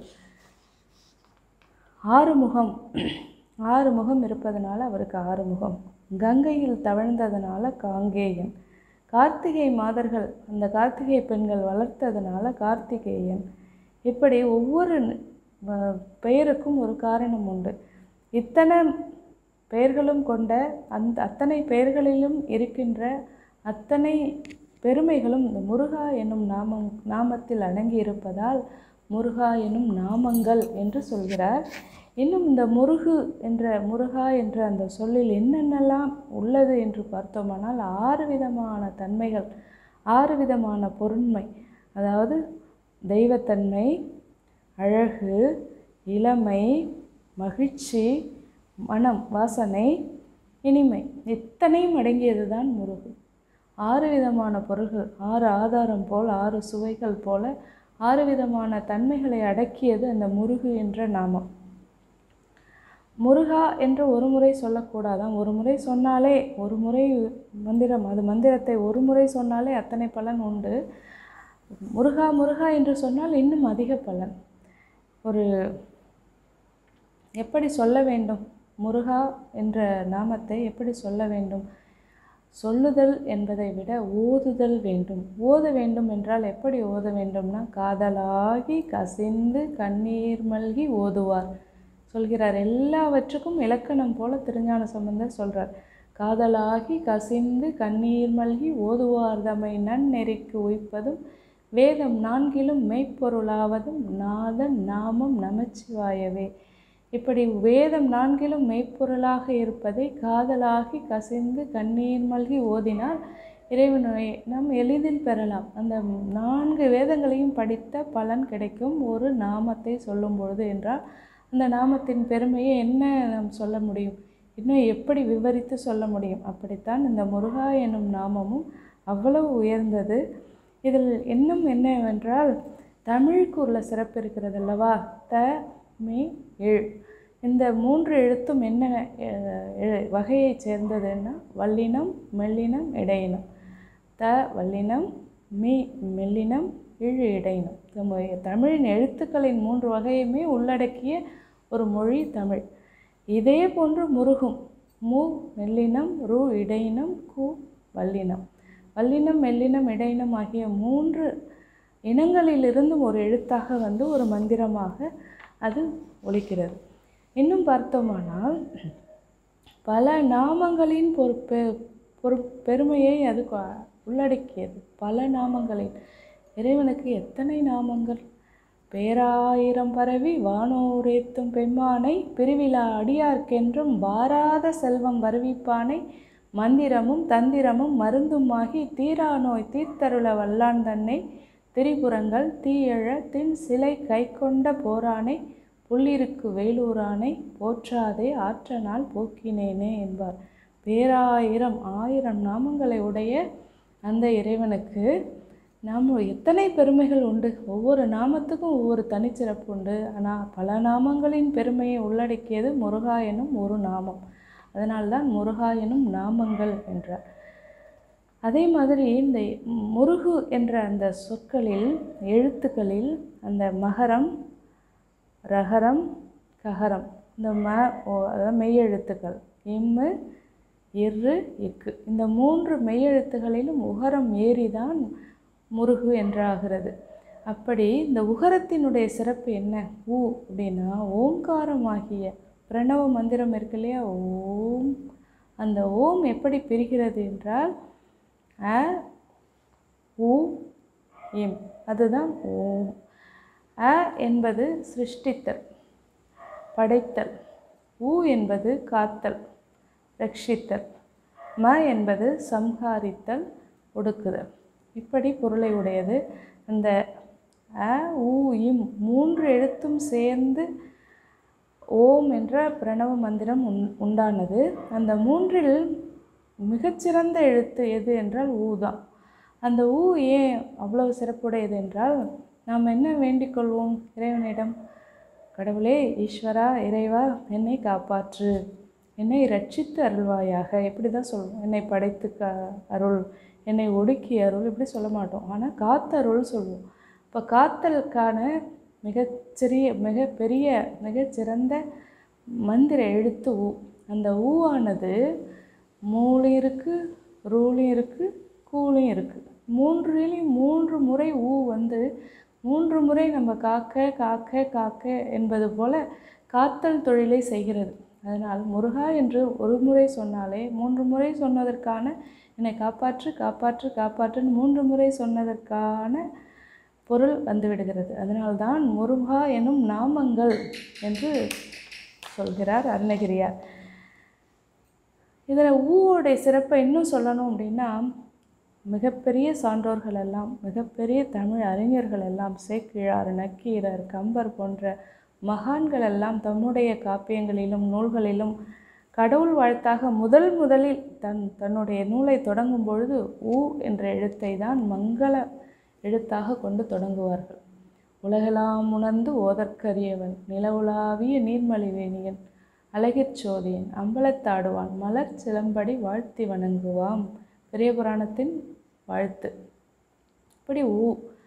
ஆறுமுகம் ஆறு முகம் இருப்பதனால அவருக்கு ஆறுமுகம் கங்கையில் தவழ்ந்ததனால காங்கேயன் கார்த்திகை மாதர்கள் அந்த கார்த்திகை பெண்கள் வளர்த்ததுனால கார்த்திகேயன் இப்படி ஒவ்வொரு அஹ், பெயருக்கும் ஒரு காரணம் உண்டு இத்தனை பெயர்களும் கொண்ட அந்த அத்தனை பெயர்களிலும் இருக்கின்ற அத்தனை பெருமைகளும் இந்த முருகா என்னும் நாமம் நாமத்தில் அடங்கி இருப்பதால் முருகா என்னும் நாமங்கள் என்று சொல்கிறார் இன்னும் இந்த முருகு என்ற முருகா என்ற அந்த சொல்லில் என்னென்னலாம் உள்ளது என்று பார்த்தோமானால் ஆறு விதமான தன்மைகள் ஆறு விதமான பொருண்மை அதாவது தெய்வத்தன்மை அழகு இளமை மகிழ்ச்சி மனம் வாசனை இனிமை இத்தனையும் அடங்கியது தான் முருகு ஆறு விதமான பொருள்கள் ஆறு ஆதாரம் போல் ஆறு சுவைகள் போல ஆறு விதமான தன்மைகளை அடக்கியது அந்த முருகு என்ற நாமம் முருகா என்று ஒரு முறை சொல்லக்கூடாதான் ஒரு முறை சொன்னாலே ஒரு முறை மந்திரம் அது மந்திரத்தை ஒரு முறை சொன்னாலே அத்தனை பலன் உண்டு முருகா முருகா என்று சொன்னால் இன்னும் அதிக பலன் ஒரு எப்படி சொல்ல வேண்டும் முருகா என்ற நாமத்தை எப்படி சொல்ல வேண்டும் சொல்லுதல் என்பதை விட ஓதுதல் வேண்டும் ஓத வேண்டும் என்றால் எப்படி ஓத வேண்டும்னா காதலாகி கசிந்து கண்ணீர் மல்கி ஓதுவார் சொல்கிறார் எல்லாவற்றுக்கும் இலக்கணம் போல திருஞான சம்பந்தர் சொல்றார் காதலாகி கசிந்து கண்ணீர் மல்கி ஓதுவார் தம்மை நன்னெறிக்கு உய்ப்பதும் வேதம் நான்கிலும் மெய்ப்பொருளாவதும் நாதன் நாமம் நமச்சிவாயவே இப்படி வேதம் நான்கிலும் மெய்ப்பொருளாக இருப்பதை காதலாகி கசிந்து கண்ணீர் மல்கி ஓதினால் இறைவனை நாம் எளிதில் பெறலாம் அந்த நான்கு வேதங்களையும் படித்த பலன் கிடைக்கும் ஒரு நாமத்தை சொல்லும் பொழுது என்றால் அந்த நாமத்தின் பெருமையை என்ன நாம் சொல்ல முடியும் இன்னும் எப்படி விவரித்து சொல்ல முடியும் அப்படித்தான் இந்த முருகா எனும் நாமமும் அவ்வளவு உயர்ந்தது இதில் இன்னும் என்னவென்றால் தமிழுக்கு உள்ள சிறப்பு இருக்கிறது அல்லவா த மீ எழு இந்த மூன்று எழுத்தும் என்ன அஹ், எழு- வகையைச் சேர்ந்ததுன்னா வல்லினம் மெல்லினம் இடையினம் த வல்லினம் மீ மெல்லினம் இழு இடையினம் நம்ம தமிழின் எழுத்துக்களின் மூன்று வகையுமே உள்ளடக்கிய ஒரு மொழி தமிழ் இதே போன்று முருகும் மு மெல்லினம் ரு இடையினம் கு வல்லினம் வல்லினம் மெல்லினம் இடையினம் ஆகிய மூன்று இனங்களிலிருந்தும் ஒரு எழுத்தாக வந்து ஒரு மந்திரமாக அது ஒலிக்கிறது இன்னும் பார்த்தோமானால் பல நாமங்களின் பொறுப்பு பொறு பெருமையை அது கொ- உள்ளடக்கியது பல நாமங்களின் இறைவனுக்கு எத்தனை நாமங்கள் பேராயிரம் பரவி வானோரேத்தும் பெம்மானை பிரிவிழா அடியார்க்கென்றும் வாராத செல்வம் வருவிப்பானை மந்திரமும் தந்திரமும் மருந்துமாகி தீரா நோய் தீர்த்தருள வல்லான் தன்னை திரிபுரங்கள் தீயழ தின் சிலை கைக்கொண்ட போரானை புள்ளிருக்கு வேலூரானை போற்றாதே ஆற்றனால் போக்கினேனே என்பார் பேராயிரம் ஆயிரம் நாமங்களை உடைய அந்த இறைவனுக்கு நாம் எத்தனை பெருமைகள் உண்டு ஒவ்வொரு நாமத்துக்கும் ஒவ்வொரு தனிச்சிறப்பு உண்டு ஆனால் பல நாமங்களின் பெருமையை உள்ளடக்கியது முருகா எனும் ஒரு நாமம் அதனால்தான் முருகா எனும் நாமங்கள் என்றார் அதே மாதிரி இந்த முருகு என்ற அந்த சொற்களில் எழுத்துக்களில் அந்த மகரம் ரகரம் ககரம் இந்த ம ஓ அதாவது மெய்யெழுத்துக்கள் இம்மு இரு இக்கு இந்த மூன்று மெய்யெழுத்துகளிலும் உகரம் ஏறிதான் முருகு என்றாகிறது அப்படி இந்த உகரத்தினுடைய சிறப்பு என்ன ஊ அப்படின்னா ஓங்காரமாகிய பிரணவ மந்திரம் இருக்கு இல்லையா ஓம் அந்த ஓம் எப்படி பிரிகிறது என்றால் அ உ இம் அதுதான் ஓம் அ என்பது சிருஷ்டித்தல் படைத்தல் உ என்பது காத்தல் ரட்சித்தல் ம என்பது சம்ஹாரித்தல் ஒடுக்குதல் இப்படி பொருளை உடையது அந்த அ உ இம் மூன்று எழுத்தும் சேர்ந்து ஓம் என்ற பிரணவ மந்திரம் உண் உண்டானது அந்த மூன்றில் மிகச்சிறந்த எழுத்து எது என்றால் ஊ தான் அந்த ஊ ஏன் அவ்வளவு சிறப்புடையது என்றால் நாம் என்ன வேண்டிக் கொள்வோம் இறைவனிடம் கடவுளே ஈஸ்வரா இறைவா என்னை காப்பாற்று என்னை ரட்சித்து அருள்வாயாக இப்படி தான் சொல்லுவோம் என்னை படைத்து க அருள் என்னை ஒடுக்கி அருள் இப்படி சொல்ல மாட்டோம் ஆனால் காத்தருள் சொல்லுவோம் இப்போ காத்தலுக்கான மிகச்சிறிய மிகப்பெரிய மிகச்சிறந்த மந்திர எழுத்து ஊ அந்த ஊவானது மூலையும் இருக்குது ரூலையும் இருக்குது கூலையும் இருக்குது மூன்றிலையும் மூன்று முறை ஊ வந்து மூன்று முறை நம்ம காக்க காக்க காக்க என்பது போல காத்தல் தொழிலை செய்கிறது அதனால் முருகா என்று ஒரு முறை சொன்னாலே மூன்று முறை சொன்னதற்கான என்னை காப்பாற்று காப்பாற்று காப்பாற்றுன்னு மூன்று முறை சொன்னதற்கான பொருள் வந்துவிடுகிறது அதனால்தான் முருகா எனும் நாமங்கள் என்று சொல்கிறார் அருணகிரியார் இதில் ஊவோடைய சிறப்பை இன்னும் சொல்லணும் அப்படின்னா மிகப்பெரிய சான்றோர்கள் எல்லாம் மிகப்பெரிய தமிழ் அறிஞர்கள் எல்லாம் சேக்கிழார் நக்கீரர் கம்பர் போன்ற மகான்கள் எல்லாம் தம்முடைய காப்பியங்களிலும் நூல்களிலும் கடவுள் வாழ்த்தாக முதல் முதலில் தன் தன்னுடைய நூலை தொடங்கும் பொழுது ஊ என்ற எழுத்தை தான் மங்கள எழுத்தாக கொண்டு தொடங்குவார்கள் உலகெல்லாம் உணர்ந்து ஓதற்கரியவன் நிலவுலாவிய நீர்மலிவேணியன் அழகிற் சோதியன் அம்பலத்தாடுவான் மலர் சிலம்படி வாழ்த்தி வணங்குவாம் பெரிய புராணத்தின் வாழ்த்து இப்படி ஊ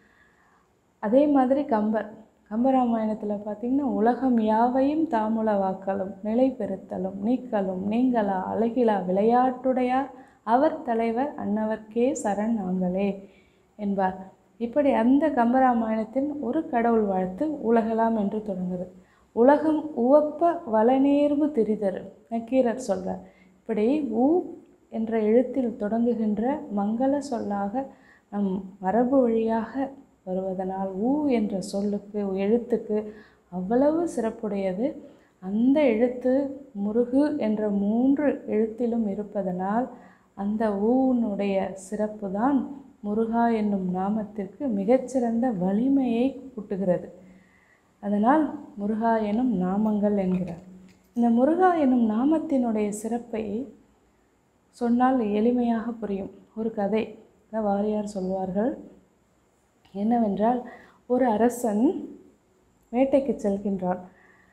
அதே மாதிரி கம்பர் கம்பராமாயணத்தில் பார்த்திங்கன்னா உலகம் யாவையும் தாமுல வாக்கலும் நிலை பெறுத்தலும் நீக்கலும் நீங்களா அழகிலா விளையாட்டுடையார் அவர் தலைவர் அன்னவர்க்கே சரண் நாங்களே என்பார் இப்படி அந்த கம்பராமாயணத்தின் ஒரு கடவுள் வாழ்த்து உலகலாம் என்று தொடங்குது உலகம் உவப்ப வளநேர்வு திரிதரு நக்கீரர் சொல்றார் இப்படி ஊ என்ற எழுத்தில் தொடங்குகின்ற மங்கள சொல்லாக நம் மரபு வழியாக வருவதனால் ஊ என்ற சொல்லுக்கு எழுத்துக்கு அவ்வளவு சிறப்புடையது அந்த எழுத்து முருகு என்ற மூன்று எழுத்திலும் இருப்பதனால் அந்த ஊனுடைய சிறப்பு தான் முருகா என்னும் நாமத்திற்கு மிகச்சிறந்த வலிமையை கூட்டுகிறது அதனால் முருகா எனும் நாமங்கள் என்கிறார் இந்த முருகா எனும் நாமத்தினுடைய சிறப்பை சொன்னால் எளிமையாக புரியும் ஒரு கதை தான் வாரியார் சொல்வார்கள் என்னவென்றால் ஒரு அரசன் வேட்டைக்கு செல்கின்றான்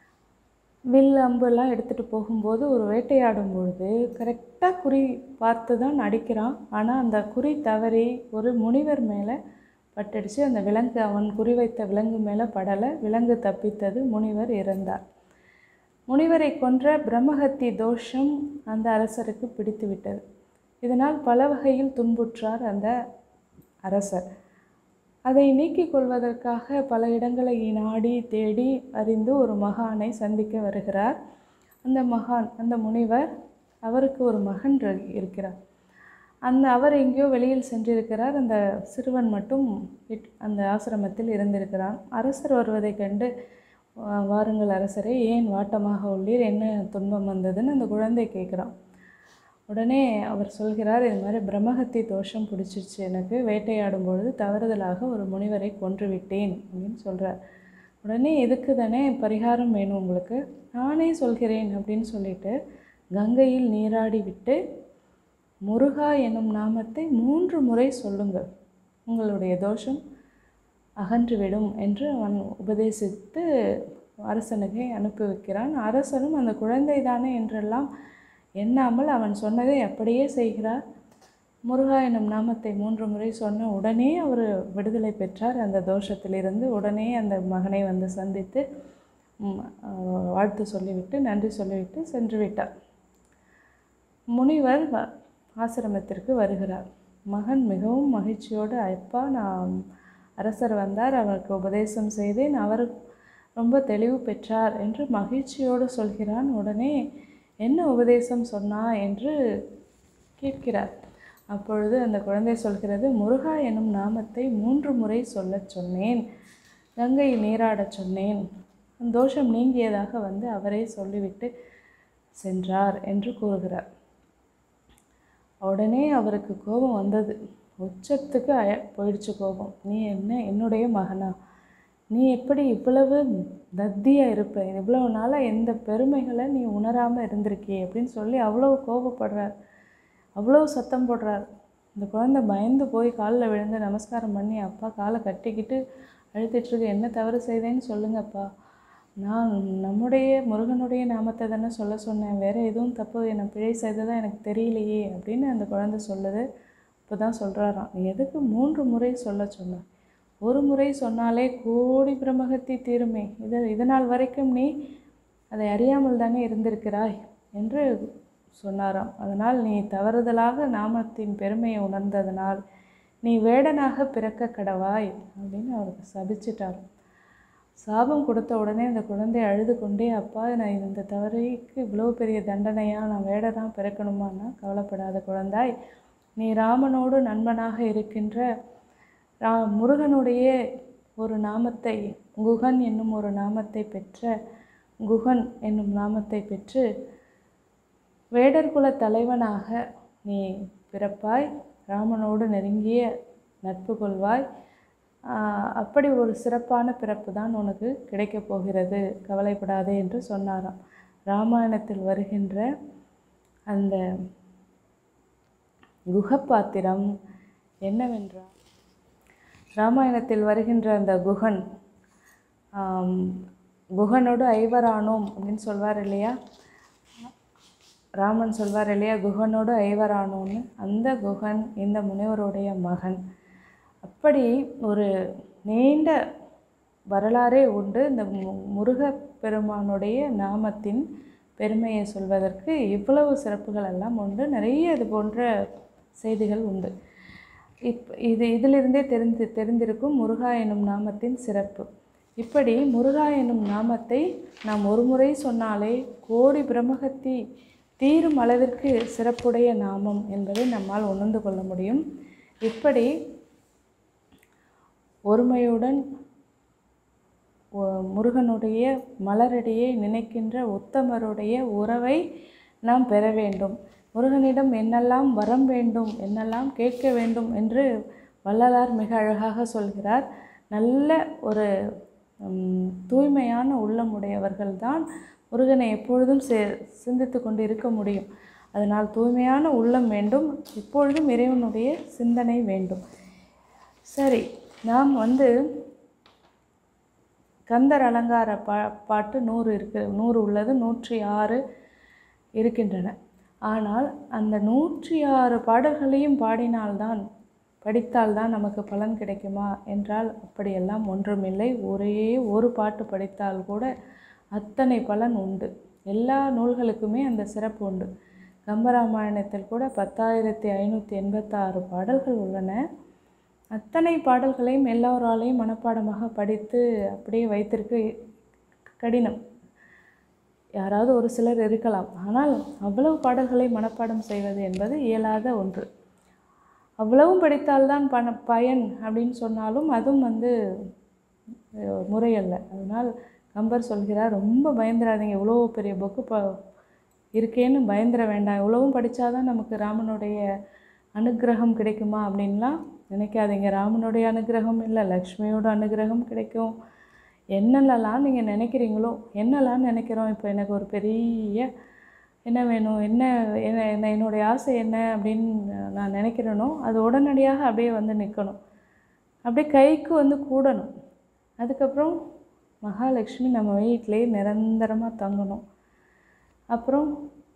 வில் அம்பெல்லாம் எடுத்துகிட்டு போகும்போது ஒரு வேட்டையாடும் பொழுது கரெக்டாக குறி பார்த்து தான் அடிக்கிறான் ஆனால் அந்த குறி தவறி ஒரு முனிவர் மேலே பட்டுடுச்சு அந்த விலங்கு அவன் குறிவைத்த விலங்கு மேலே படலை விலங்கு தப்பித்தது முனிவர் இறந்தார் முனிவரை கொன்ற பிரம்மஹத்தி தோஷம் அந்த அரசருக்கு பிடித்து விட்டது இதனால் பல வகையில் துன்புற்றார் அந்த அரசர் அதை நீக்கிக் கொள்வதற்காக பல இடங்களை நாடி தேடி அறிந்து ஒரு மகானை சந்திக்க வருகிறார் அந்த மகான் அந்த முனிவர் அவருக்கு ஒரு மகன் இரு- இருக்கிறார் அந்த அவர் எங்கேயோ வெளியில் சென்றிருக்கிறார் அந்த சிறுவன் மட்டும் வீட்- அந்த ஆசிரமத்தில் இருந்திருக்கிறான் அரசர் வருவதைக் கண்டு "வா- வாருங்கள் அரசரே ஏன் வாட்டமாக உள்ளீர் என்ன துன்பம் வந்ததுன்னு அந்த குழந்தை கேட்குறான் உடனே அவர் சொல்கிறார் இது மாதிரி பிரம்மஹத்தி தோஷம் பிடிச்சிருச்சு எனக்கு வேட்டையாடும் பொழுது தவறுதலாக ஒரு முனிவரை கொன்று விட்டேன் அப்படின்னு சொல்கிறார் உடனே இதுக்கு தானே பரிகாரம் வேணும் உங்களுக்கு நானே சொல்கிறேன் அப்படின்னு சொல்லிட்டு கங்கையில் நீராடி விட்டு முருகா எனும் நாமத்தை மூன்று முறை சொல்லுங்கள் உங்களுடைய தோஷம் அகன்றுவிடும் என்று அவன் உபதேசித்து அரசனுக்கு அனுப்பி வைக்கிறான் அரசனும் அந்த குழந்தை தானே என்றெல்லாம் எண்ணாமல் அவன் சொன்னதை அப்படியே செய்கிறார் முருகா எனும் நாமத்தை மூன்று முறை சொன்ன உடனே அவர் விடுதலை பெற்றார் அந்த தோஷத்திலிருந்து உடனே அந்த மகனை வந்து சந்தித்து ம், அஹ், வாழ்த்து சொல்லிவிட்டு நன்றி சொல்லிவிட்டு சென்று விட்டார் முனிவர் வ- ஆசிரமத்திற்கு வருகிறார் மகன் மிகவும் மகிழ்ச்சியோடு அப்பா நான் அரசர் வந்தார் அவருக்கு உபதேசம் செய்தேன் அவர் ரொம்ப தெளிவு பெற்றார் என்று மகிழ்ச்சியோடு சொல்கிறான் உடனே என்ன உபதேசம் சொன்னா என்று கேட்கிறார் அப்பொழுது அந்த குழந்தை சொல்கிறது முருகா எனும் நாமத்தை மூன்று முறை சொல்லச் சொன்னேன் கங்கை நீராடச் சொன்னேன் தோஷம் நீங்கியதாக வந்து அவரே சொல்லிவிட்டு சென்றார் என்று கூறுகிறார் உடனே அவருக்கு கோபம் வந்தது உச்சத்துக்கு அய போயிடுச்சு கோபம் நீ என்ன என்னுடைய மகனா நீ எப்படி இவ்வளவு தத்தியாக இருப்ப இவ்வளவு நாளாக எந்த பெருமைகளை நீ உணராமல் இருந்திருக்கியே அப்படின்னு சொல்லி அவ்வளோ கோபப்படுறார் அவ்வளோ சத்தம் போடுறார் இந்த குழந்தை பயந்து போய் காலில் விழுந்து நமஸ்காரம் பண்ணி அப்பா காலை கட்டிக்கிட்டு அழுத்திட்டுருக்கு என்ன தவறு செய்தேன்னு சொல்லுங்கப்பா நான் நம்முடைய முருகனுடைய நாமத்தை தானே சொல்ல சொன்னேன் வேறு எதுவும் தப்பு என்ன பிழை செய்ததா எனக்கு தெரியலையே அப்படின்னு அந்த குழந்தை சொல்லுது இப்போ தான் சொல்கிறாராம் நீ எதுக்கு மூன்று முறை சொல்ல சொன்ன ஒரு முறை சொன்னாலே கோடி பிரம்மகத்தி தீருமே இது இதனால் வரைக்கும் நீ அதை அறியாமல் தானே இருந்திருக்கிறாய் என்று சொன்னாராம் அதனால் நீ தவறுதலாக நாமத்தின் பெருமையை உணர்ந்ததனால் நீ வேடனாக பிறக்க கடவாய் அப்படின்னு அவருக்கு சபிச்சிட்டார் சாபம் கொடுத்த உடனே அந்த குழந்தை அழுது கொண்டே அப்பா நான் இந்த தவறைக்கு இவ்வளோ பெரிய தண்டனையா நான் வேடனாக பிறக்கணுமான்னா கவலைப்படாத குழந்தாய் நீ ராமனோடு நண்பனாக இருக்கின்ற ரா முருகனுடைய ஒரு நாமத்தை குகன் என்னும் ஒரு நாமத்தை பெற்ற குகன் என்னும் நாமத்தை பெற்று வேடர்குல தலைவனாக நீ பிறப்பாய் ராமனோடு நெருங்கிய நட்பு கொள்வாய் ஆஹ் அப்படி ஒரு சிறப்பான பிறப்பு தான் உனக்கு கிடைக்கப் போகிறது கவலைப்படாதே என்று சொன்னாராம் ராமாயணத்தில் வருகின்ற அந்த குகப்பாத்திரம் என்னவென்றால் ராமாயணத்தில் வருகின்ற அந்த குகன் ஆம், குகனோடு ஐவரானோம் அப்படின்னு சொல்வார் இல்லையா ராமன் சொல்வார் இல்லையா குகனோடு ஐவரானோன்னு அந்த குகன் இந்த முனிவருடைய மகன் அப்படி ஒரு நீண்ட வரலாறே உண்டு இந்த மு- முருகப் பெருமானுடைய நாமத்தின் பெருமையை சொல்வதற்கு இவ்வளவு சிறப்புகள் எல்லாம் உண்டு நிறைய இது போன்ற செய்திகள் உண்டு இப் இது இதிலிருந்தே தெரிந்து தெரிந்திருக்கும் முருகா எனும் நாமத்தின் சிறப்பு இப்படி முருகா எனும் நாமத்தை நாம் ஒரு முறை சொன்னாலே கோடி பிரம்மகத்தி தீரும் அளவிற்கு சிறப்புடைய நாமம் என்பதை நம்மால் உணர்ந்து கொள்ள முடியும் இப்படி ஒருமையுடன் ஒ- முருகனுடைய மலரடியை நினைக்கின்ற உத்தமருடைய உறவை நாம் பெற வேண்டும் முருகனிடம் என்னெல்லாம் வரம் வேண்டும் என்னெல்லாம் கேட்க வேண்டும் என்று வள்ளலார் மிக அழகாக சொல்கிறார் நல்ல ஒரு ம், தூய்மையான உள்ளமுடையவர்கள்தான் முருகனை எப்பொழுதும் சே சிந்தித்து கொண்டு இருக்க முடியும் அதனால் தூய்மையான உள்ளம் வேண்டும் எப்பொழுதும் இறைவனுடைய சிந்தனை வேண்டும் சரி நாம் வந்து கந்தர் அலங்கார பா பாட்டு நூறு இருக்கு நூறு உள்ளது நூற்றி ஆறு இருக்கின்றன ஆனால் அந்த நூற்றி ஆறு பாடல்களையும் பாடினால்தான் படித்தால்தான் நமக்கு பலன் கிடைக்குமா என்றால் அப்படியெல்லாம் ஒன்றுமில்லை ஒரே ஒரு பாட்டு படித்தால் கூட அத்தனை பலன் உண்டு எல்லா நூல்களுக்குமே அந்த சிறப்பு உண்டு கம்பராமாயணத்தில் கூட பத்தாயிரத்தி ஐநூற்றி எண்பத்தாறு பாடல்கள் உள்ளன அத்தனை பாடல்களையும் எல்லோராலையும் மனப்பாடமாக படித்து அப்படியே வைத்திருக்க கடினம் யாராவது ஒரு சிலர் இருக்கலாம் ஆனால் அவ்வளவு பாடல்களை மனப்பாடம் செய்வது என்பது இயலாத ஒன்று அவ்வளவும் படித்தால்தான் பண பயன் அப்படின்னு சொன்னாலும் அதுவும் வந்து அஹ், முறையல்ல அதனால் கம்பர் சொல்கிறார் ரொம்ப பயந்துடாதீங்க இவ்வளோ பெரிய புக்கு ப இருக்கேன்னு பயந்துட வேண்டாம் இவ்வளவும் படித்தாதான் நமக்கு ராமனுடைய அனுக்கிரகம் கிடைக்குமா அப்படின்லாம் நினைக்காதீங்க ராமனுடைய அனுக்கிரகம் இல்லை லக்ஷ்மியோட அனுக்கிரகம் கிடைக்கும் என்னென்னலாம் நீங்கள் நினைக்கிறீங்களோ என்னெல்லாம் நினைக்கிறோம் இப்போ எனக்கு ஒரு பெரிய என்ன வேணும் என்ன என்ன என்ன என்னுடைய ஆசை என்ன அப்படின்னு நான் நினைக்கிறேனோ அது உடனடியாக அப்படியே வந்து நிற்கணும் அப்படியே கைக்கு வந்து கூடணும் அதுக்கப்புறம் மகாலட்சுமி நம்ம வீட்டிலே நிரந்தரமாக தங்கணும் அப்புறம்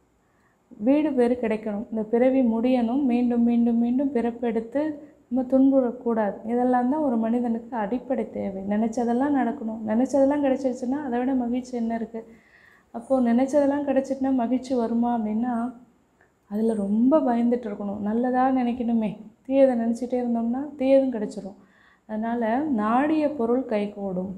வீடு பேர் கிடைக்கணும் இந்த பிறவி முடியணும் மீண்டும் மீண்டும் மீண்டும் பிறப்பெடுத்து நம்ம துன்புறக்கூடாது இதெல்லாம் தான் ஒரு மனிதனுக்கு அடிப்படை தேவை நினச்சதெல்லாம் நடக்கணும் நினச்சதெல்லாம் கிடைச்சிருச்சுன்னா அதை விட மகிழ்ச்சி என்ன இருக்குது அப்போது நினச்சதெல்லாம் கிடைச்சிட்டுனா மகிழ்ச்சி வருமா அப்படின்னா அதில் ரொம்ப பயந்துட்டு இருக்கணும் நல்லதாக நினைக்கணுமே தீயதை நினச்சிட்டே இருந்தோம்னா தீயதும் கிடைச்சிரும் அதனால் நாடிய பொருள் கைகூடும்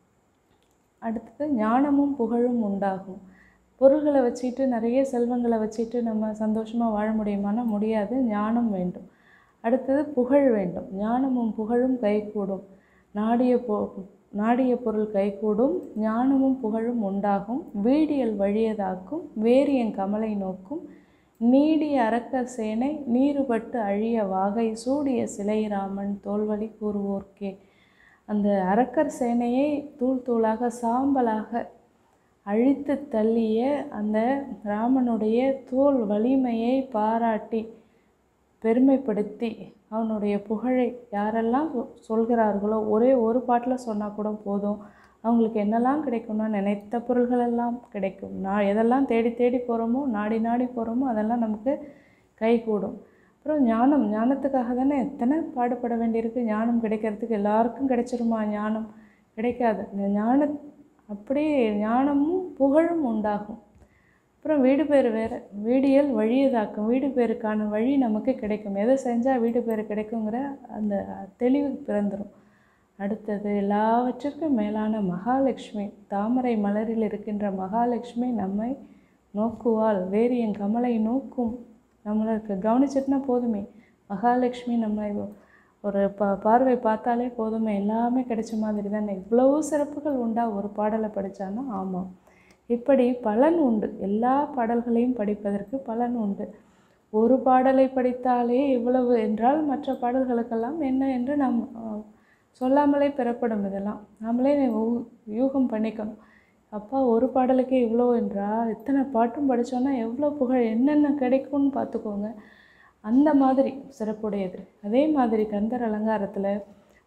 அடுத்தது ஞானமும் புகழும் உண்டாகும் பொருள்களை வச்சுட்டு நிறைய செல்வங்களை வச்சுட்டு நம்ம சந்தோஷமாக வாழ முடியுமானா முடியாது ஞானம் வேண்டும் அடுத்தது புகழ் வேண்டும் ஞானமும் புகழும் கைகூடும் நாடிய பொ நாடிய பொருள் கைகூடும் ஞானமும் புகழும் உண்டாகும் வீடியல் வழியதாக்கும் வேரியங் கமலை நோக்கும் நீடிய அரக்கர் சேனை நீருபட்டு அழிய வாகை சூடிய சிலைராமன் தோல்வழி கூறுவோர்க்கே அந்த அரக்கர் சேனையை தூள் தூளாக சாம்பலாக அழித்து தள்ளிய அந்த ராமனுடைய தோல் வலிமையை பாராட்டி பெருமைப்படுத்தி அவனுடைய புகழை யாரெல்லாம் சொ- சொல்கிறார்களோ ஒரே ஒரு பாட்டில் சொன்னால் கூட போதும் அவங்களுக்கு என்னெல்லாம் கிடைக்கும்னா நினைத்த பொருள்களெல்லாம் கிடைக்கும் நான் எதெல்லாம் தேடி தேடி போகிறோமோ நாடி நாடி போகிறோமோ அதெல்லாம் நமக்கு கைகூடும் அப்புறம் ஞானம் ஞானத்துக்காக தானே எத்தனை பாடுபட வேண்டியிருக்கு ஞானம் கிடைக்கிறதுக்கு எல்லாருக்கும் கிடைச்சிருமா ஞானம் கிடைக்காது இந்த ஞான அப்படியே ஞானமும் புகழும் உண்டாகும் அப்புறம் வீடு பேர் வேறு வீடியல் வழியதாக்கும் வீடு பேருக்கான வழி நமக்கு கிடைக்கும் எதை செஞ்சால் வீடு பேர் கிடைக்குங்கிற அந்த தெளிவு பிறந்துடும் அடுத்தது எல்லாவற்றிற்கும் மேலான மகாலட்சுமி தாமரை மலரில் இருக்கின்ற மகாலட்சுமி நம்மை நோக்குவாள் வேறு என் கமலை நோக்கும் நம்மளுக்கு கவனிச்சிட்டுனா போதுமே மகாலட்சுமி நம்மை ஒரு பா பார்வை பார்த்தாலே போதுமே எல்லாமே கிடைச்ச மாதிரி தானே இவ்வளவு சிறப்புகள் உண்டா ஒரு பாடலை படித்தானா ஆமாம் இப்படி பலன் உண்டு எல்லா பாடல்களையும் படிப்பதற்கு பலன் உண்டு ஒரு பாடலை படித்தாலே இவ்வளவு என்றால் மற்ற பாடல்களுக்கெல்லாம் என்ன என்று நாம் அஹ், சொல்லாமலே பெறப்படும் இதெல்லாம் நாமளே ஊ- யூகம் பண்ணிக்கணும் அப்பா ஒரு பாடலுக்கே இவ்வளோ என்றால் இத்தனை பாட்டும் படித்தோன்னா எவ்வளோ புகழ் என்னென்ன கிடைக்கும்னு பார்த்துக்கோங்க அந்த மாதிரி சிறப்புடையது அதே மாதிரி கந்தர் அலங்காரத்தில்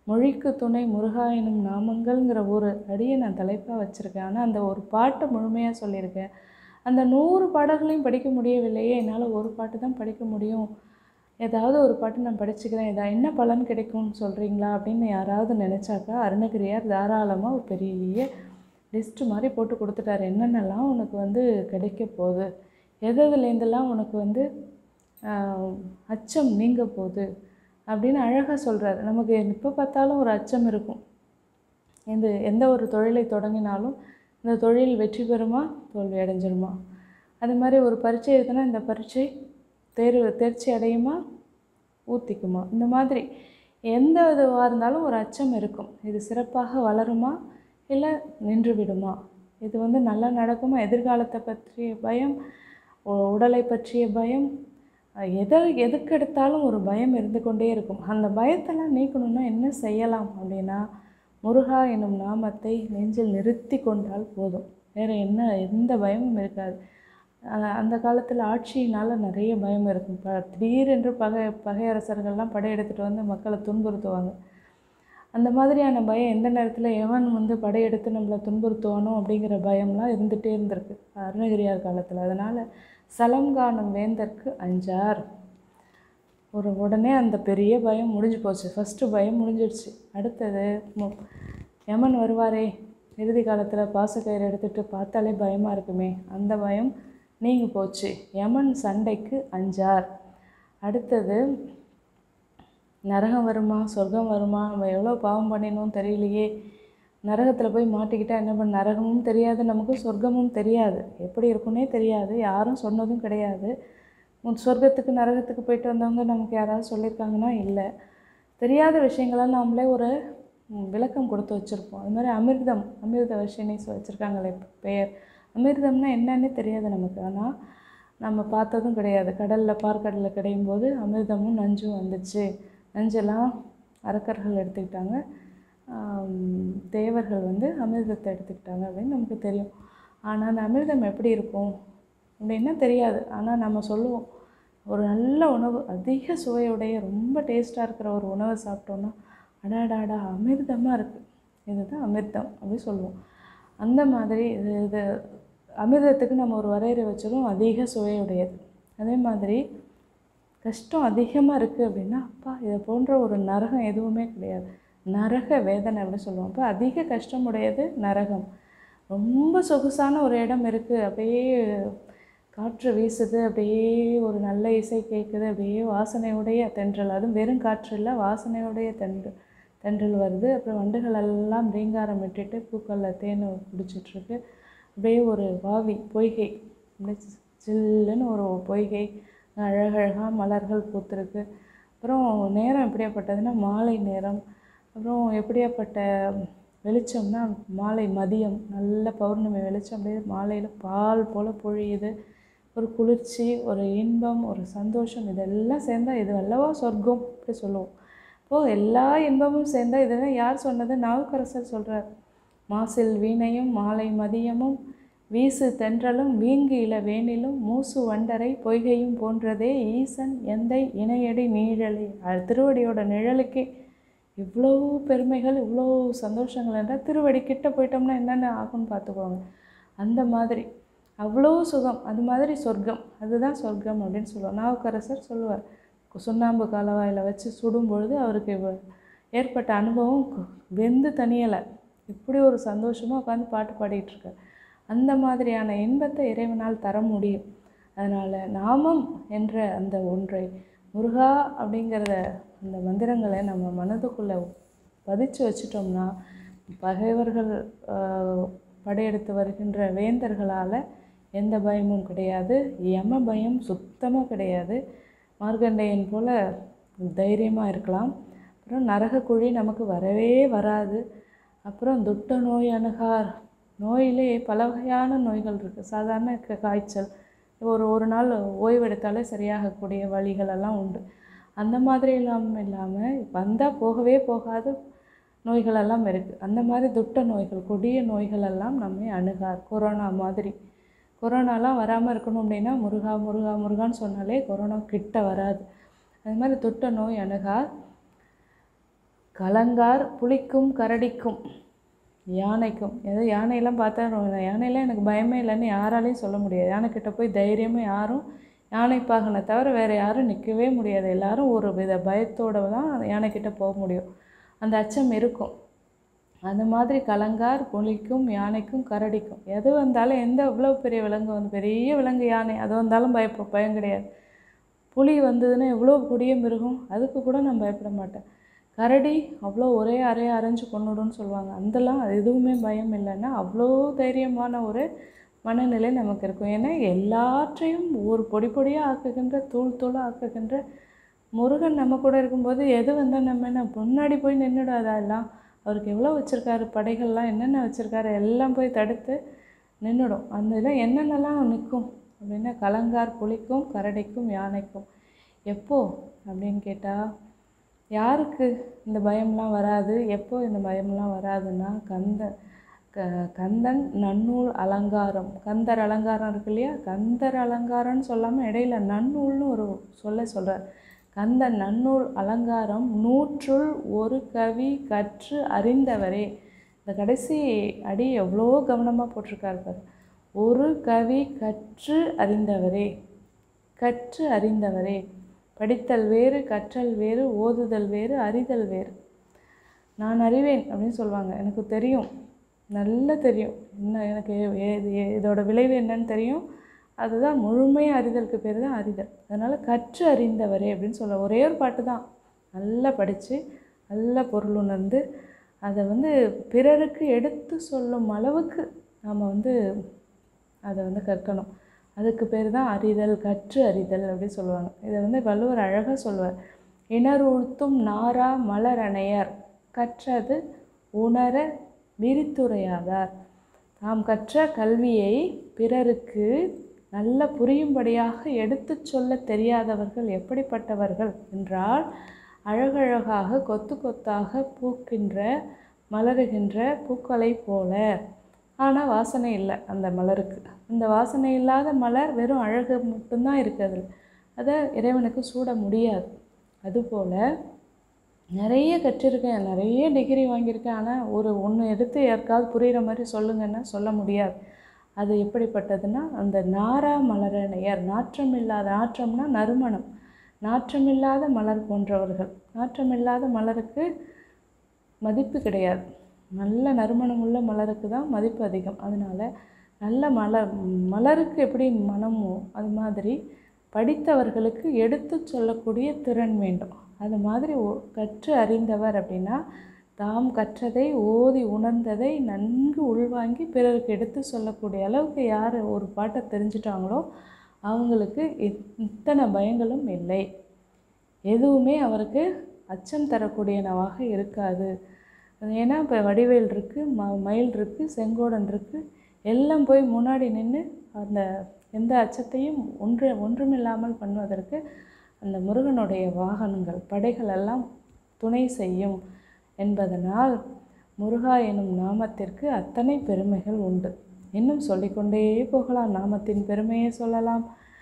மொழிக்கு துணை முருகா எனும் நாமங்கள்ங்கிற ஒரு அடியை நான் தலைப்பாக வச்சுருக்கேன் ஆனால் அந்த ஒரு பாட்டை முழுமையாக சொல்லியிருக்கேன் அந்த நூறு பாடல்களையும் படிக்க முடியவில்லையே என்னால் ஒரு பாட்டு தான் படிக்க முடியும் ஏதாவது ஒரு பாட்டு நான் படிச்சுக்கிறேன் இதை என்ன பலன் கிடைக்கும்னு சொல்கிறீங்களா அப்படின்னு யாராவது நினச்சாக்கா அருணகிரியார் தாராளமாக ஒரு பெரிய லிஸ்ட்டு மாதிரி போட்டு கொடுத்துட்டாரு என்னென்னலாம் உனக்கு வந்து கிடைக்க போகுது எது எதுலேருந்தெல்லாம் உனக்கு வந்து ஆஹ், அச்சம் நீங்க போகுது அப்படின்னு அழகாக சொல்கிறாரு நமக்கு எப்போ பார்த்தாலும் ஒரு அச்சம் இருக்கும் இந்த எந்த ஒரு தொழிலை தொடங்கினாலும் இந்த தொழில் வெற்றி பெறுமா தோல்வி அடைஞ்சிருமா அது மாதிரி ஒரு பரீட்சை எழுதுனா இந்த பரீட்சை தேர்வு தேர்ச்சி அடையுமா ஊத்திக்குமா இந்த மாதிரி எந்த இதுவாக இருந்தாலும் ஒரு அச்சம் இருக்கும் இது சிறப்பாக வளருமா இல்லை நின்று விடுமா இது வந்து நல்லா நடக்குமா எதிர்காலத்தை பற்றிய பயம் உ- உடலை பற்றிய பயம் அஹ் எதை எதுக்கு எடுத்தாலும் ஒரு பயம் இருந்து கொண்டே இருக்கும் அந்த பயத்தெல்லாம் நீக்கணும்னா என்ன செய்யலாம் அப்படின்னா முருகா என்னும் நாமத்தை நெஞ்சில் நிறுத்தி கொண்டால் போதும் வேறு என்ன எந்த பயமும் இருக்காது அஹ் அந்த காலத்தில் ஆட்சியினால் நிறைய பயம் இருக்கும் ப திடீரென்று பகை பகையரசர்கள்லாம் படையெடுத்துட்டு வந்து மக்களை துன்புறுத்துவாங்க அந்த மாதிரியான பயம் எந்த நேரத்தில் எவன் வந்து படையெடுத்து நம்மளை துன்புறுத்துவானோ அப்படிங்கிற பயம்லாம் இருந்துகிட்டே இருந்திருக்கு அருணகிரியார் காலத்தில் அதனால் சலம் காணும் வேந்தற்கு அஞ்சார் ஒரு உடனே அந்த பெரிய பயம் முடிஞ்சு போச்சு ஃபஸ்ட்டு பயம் முடிஞ்சிடுச்சு அடுத்தது மு- யமன் வருவாரே இறுதி காலத்தில் பாசக்கயிறு எடுத்துகிட்டு பார்த்தாலே பயமாக இருக்குமே அந்த பயம் நீங்கி போச்சு யமன் சண்டைக்கு அஞ்சார் அடுத்தது நரகம் வருமா சொர்க்கம் வருமா நம்ம எவ்வளோ பாவம் பண்ணினோம் தெரியலையே நரகத்தில் போய் மாட்டிக்கிட்டா என்ன பண்ண நரகமும் தெரியாது நமக்கு சொர்க்கமும் தெரியாது எப்படி இருக்குன்னே தெரியாது யாரும் சொன்னதும் கிடையாது உன் சொர்க்கத்துக்கு நரகத்துக்கு போயிட்டு வந்தவங்க நமக்கு யாராவது சொல்லியிருக்காங்கன்னா இல்லை தெரியாத விஷயங்களாம் நாமளே ஒரு ம், விளக்கம் கொடுத்து வச்சுருப்போம் அது மாதிரி அமிர்தம் அமிர்த வர்ஷினி வச்சுருக்காங்களே பெயர் அமிர்தம்னா என்னன்னே தெரியாது நமக்கு ஆனால் நம்ம பார்த்ததும் கிடையாது கடலில் பார்க்கடலில் கிடையும் போது அமிர்தமும் நஞ்சும் வந்துச்சு நஞ்செல்லாம் அரக்கர்கள் எடுத்துக்கிட்டாங்க ஆம், தேவர்கள் வந்து அமிர்தத்தை எடுத்துக்கிட்டாங்க அப்படின்னு நமக்கு தெரியும் ஆனால் அந்த அமிர்தம் எப்படி இருக்கும் அப்படின்னா தெரியாது ஆனால் நம்ம சொல்லுவோம் ஒரு நல்ல உணவு அதிக சுவையுடைய ரொம்ப டேஸ்ட்டாக இருக்கிற ஒரு உணவை சாப்பிட்டோன்னா அடாடாடா அமிர்தமாக இருக்குது இதுதான் அமிர்தம் அப்படி சொல்லுவோம் அந்த மாதிரி இது இது அமிர்தத்துக்கு நம்ம ஒரு வரையறை வச்சிடும் அதிக சுவையுடையது அதே மாதிரி கஷ்டம் அதிகமாக இருக்குது அப்படின்னா அப்பா இதை போன்ற ஒரு நரகம் எதுவுமே கிடையாது நரக வேதனை அப்படி சொல்லுவோம் அப்போ அதிக கஷ்டமுடையது நரகம் ரொம்ப சொகுசான ஒரு இடம் இருக்குது அப்படியே காற்று வீசுது அப்படியே ஒரு நல்ல இசை கேட்குது அப்படியே வாசனையுடைய தென்றல் அதுவும் வெறும் காற்று இல்லை வாசனையுடைய தென்றல் தென்றல் வருது அப்புறம் வண்டுகள் எல்லாம் ரீங்காரம் விட்டுட்டு பூக்களில் தேன் குடிச்சிட்ருக்கு அப்படியே ஒரு வாவி பொய்கை அப்படியே சி- சில்லுன்னு ஒரு பொய்கை அழகழகாக மலர்கள் பூத்திருக்கு அப்புறம் நேரம் எப்படியாப்பட்டதுன்னா மாலை நேரம் அப்புறம் எப்படியாப்பட்ட வெளிச்சம்னா மாலை மதியம் நல்ல பௌர்ணமி வெளிச்சம் அப்படியே மாலையில் பால் போல் பொழியுது ஒரு குளிர்ச்சி ஒரு இன்பம் ஒரு சந்தோஷம் இதெல்லாம் சேர்ந்தா இது அல்லவா சொர்க்கம் அப்படி சொல்லுவோம் இப்போது எல்லா இன்பமும் சேர்ந்தா இதெல்லாம் யார் சொன்னது நாவுக்கரசர் சொல்கிறார் மாசில் வீணையும் மாலை மதியமும் வீசு தென்றலும் வீங்கு இள வேனிலும் மூசு வண்டரை பொய்கையும் போன்றதே ஈசன் எந்தை இணையடி நீழலே அது திருவடியோட நிழலுக்கே இவ்வளோ பெருமைகள் இவ்வளோ சந்தோஷங்கள் என்றால் திருவடி கிட்ட போயிட்டோம்னா என்னென்ன ஆகும்னு பார்த்துக்கோங்க அந்த மாதிரி அவ்வளோ சுகம் அது மாதிரி சொர்க்கம் அதுதான் சொர்க்கம் அப்படின்னு சொல்லுவோம் நாவுக்கரசர் சொல்லுவார் சுண்ணாம்பு காலவாயில் வச்சு சுடும் பொழுது அவருக்கு இவ- ஏற்பட்ட அனுபவம் கு- வெந்து தணியலை இப்படி ஒரு சந்தோஷமாக உட்காந்து பாட்டு பாடிட்டு இருக்கார் அந்த மாதிரியான இன்பத்தை இறைவனால் தர முடியும் அதனால் நாமம் என்ற அந்த ஒன்றை முருகா அப்படிங்கிறத அந்த மந்திரங்களை நம்ம மனதுக்குள்ளே பதிச்சு வச்சிட்டோம்னா பகைவர்கள் ஆஹ், படையெடுத்து வருகின்ற வேந்தர்களால் எந்த பயமும் கிடையாது யம பயம் சுத்தமாக கிடையாது மார்க்கண்டேயன் போல் தைரியமாக இருக்கலாம் அப்புறம் நரகக்குழி நமக்கு வரவே வராது அப்புறம் துட்ட நோய் அணுகார் நோயிலே பல வகையான நோய்கள் இருக்குது சாதாரண க- காய்ச்சல் ஒரு ஒரு நாள் ஓய்வெடுத்தாலே சரியாகக்கூடிய வழிகள் எல்லாம் உண்டு அந்த மாதிரி இல்லாமல் இல்லாமல் வந்தால் போகவே போகாது நோய்கள் எல்லாம் இருக்குது அந்த மாதிரி துட்ட நோய்கள் கொடிய நோய்கள் எல்லாம் நம்மை அணுகார் கொரோனா மாதிரி கொரோனாலாம் வராமல் இருக்கணும் அப்படின்னா முருகா முருகா முருகான்னு சொன்னாலே கொரோனா கிட்ட வராது அது மாதிரி துட்ட நோய் அணுகார் கலங்கார் புலிக்கும் கரடிக்கும் யானைக்கும் ஏதோ யானையெல்லாம் பார்த்தா ரொம்ப- யானையெல்லாம் எனக்கு பயமே இல்லைன்னு யாராலையும் சொல்ல முடியாது யானைக்கிட்ட போய் தைரியமாக யாரும் யானை பாகனை தவிர வேறு யாரும் நிற்கவே முடியாது எல்லாரும் ஒரு வித பயத்தோட தான் அந்த யானைக்கிட்ட போக முடியும் அந்த அச்சம் இருக்கும் அந்த மாதிரி கலங்கார் புலிக்கும் யானைக்கும் கரடிக்கும் எது வந்தாலும் எந்த எவ்வளோ பெரிய விலங்கு வந்து பெரிய விலங்கு யானை அது வந்தாலும் பயப்ப பயம் கிடையாது புலி வந்ததுன்னா எவ்வளோ கொடிய மிருகம் அதுக்கு கூட நான் பயப்பட மாட்டேன் கரடி அவ்வளோ ஒரே அறைய அரைஞ்சு கொண்டுடும்னு சொல்லுவாங்க அதெல்லாம் அது எதுவுமே பயம் இல்லைன்னா அவ்வளோ தைரியமான ஒரு மனநிலை நமக்கு இருக்கும் ஏன்னா எல்லாற்றையும் ஒரு பொடி பொடியாக ஆக்குகின்ற தூள் தூளாக ஆக்குகின்ற முருகன் நம்ம கூட இருக்கும்போது எது வந்தால் நம்ம என்ன முன்னாடி போய் நின்றுடாதா எல்லாம் அவருக்கு எவ்வளோ வச்சுருக்காரு படைகள்லாம் என்னென்ன வச்சுருக்காரு எல்லாம் போய் தடுத்து நின்றுடும் அந்த இதில் என்னென்னலாம் நிற்கும் அப்படின்னா கலங்கார் புலிக்கும் கரடிக்கும் யானைக்கும் எப்போ அப்படின்னு கேட்டால் யாருக்கு இந்த பயம்லாம் வராது எப்போ இந்த பயம்லாம் வராதுன்னா கந்த க கந்தன் நன்னூல் அலங்காரம் கந்தர் அலங்காரம் இருக்கு இல்லையா கந்தர் அலங்காரம்னு சொல்லாமல் இடையில நன்னூல்னு ஒரு சொல்ல சொல்கிறார் கந்தன் நன்னூல் அலங்காரம் நூற்றுள் ஒரு கவி கற்று அறிந்தவரே இந்த கடைசி அடி எவ்வளோ கவனமாக போட்டிருக்காரு பாரு ஒரு கவி கற்று அறிந்தவரே கற்று அறிந்தவரே படித்தல் வேறு கற்றல் வேறு ஓதுதல் வேறு அறிதல் வேறு நான் அறிவேன் அப்படின்னு சொல்லுவாங்க எனக்கு தெரியும் நல்லா தெரியும் என்ன எனக்கு எ- எ- இதோட விளைவு என்னன்னு தெரியும் அதுதான் முழுமையாக அறிதலுக்கு பேர் தான் அறிதல் அதனால் கற்று அறிந்தவரே அப்படின்னு சொல்ல ஒரே ஒரு பாட்டு தான் நல்லா படித்து நல்ல பொருள் உணர்ந்து அதை வந்து பிறருக்கு எடுத்து சொல்லும் அளவுக்கு நாம் வந்து அதை வந்து கற்கணும் அதுக்கு பேர் தான் அறிதல் கற்று அறிதல் அப்படின்னு சொல்லுவாங்க இதை வந்து வள்ளுவர் அழகாக சொல்லுவார் இணருழ்த்தும் நாரா மலரணையர் கற்றது உணர விரித்துரையாதார் தாம் கற்ற கல்வியை பிறருக்கு நல்ல புரியும்படியாக எடுத்துச் சொல்ல தெரியாதவர்கள் எப்படிப்பட்டவர்கள் என்றால் அழகழகாக கொத்து கொத்தாக பூக்கின்ற மலருகின்ற பூக்களைப் போல ஆனால் வாசனை இல்லை அந்த மலருக்கு அந்த வாசனை இல்லாத மலர் வெறும் அழகு மட்டும்தான் இருக்குது அதில் அதை இறைவனுக்கு சூட முடியாது அதுபோல் நிறைய கற்றிருக்கேன் நிறைய டிகிரி வாங்கியிருக்கேன் ஆனால் ஒரு ஒன்று எடுத்து யாருக்காவது புரிகிற மாதிரி சொல்லுங்கன்னா சொல்ல முடியாது அது எப்படிப்பட்டதுன்னா அந்த நாரா மலரணையர் நாற்றம் இல்லாத நாற்றம்னா நறுமணம் நாற்றமில்லாத மலர் போன்றவர்கள் நாற்றமில்லாத மலருக்கு மதிப்பு கிடையாது நல்ல நறுமணம் உள்ள மலருக்கு தான் மதிப்பு அதிகம் அதனால் நல்ல மலர் மலருக்கு எப்படி மனமோ அது மாதிரி படித்தவர்களுக்கு எடுத்துச் சொல்லக்கூடிய திறன் வேண்டும் அது மாதிரி ஒ- கற்று அறிந்தவர் அப்படின்னா தாம் கற்றதை ஓதி உணர்ந்ததை நன்கு உள்வாங்கி பிறருக்கு எடுத்து சொல்லக்கூடிய அளவுக்கு யார் ஒரு பாட்டை தெரிஞ்சிட்டாங்களோ அவங்களுக்கு இத்- இத்தனை பயங்களும் இல்லை எதுவுமே அவருக்கு அச்சம் தரக்கூடியனவாக இருக்காது ஏன்னா இப்போ வடிவேல் இருக்குது ம மயில் இருக்குது செங்கோடன் இருக்குது எல்லாம் போய் முன்னாடி நின்று அந்த எந்த அச்சத்தையும் ஒன்று ஒன்றுமில்லாமல் பண்ணுவதற்கு அந்த முருகனுடைய வாகனங்கள் படைகள் எல்லாம் துணை செய்யும் என்பதனால் முருகா எனும் நாமத்திற்கு அத்தனை பெருமைகள் உண்டு இன்னும் சொல்லிக்கொண்டே போகலாம் நாமத்தின் பெருமையை சொல்லலாம்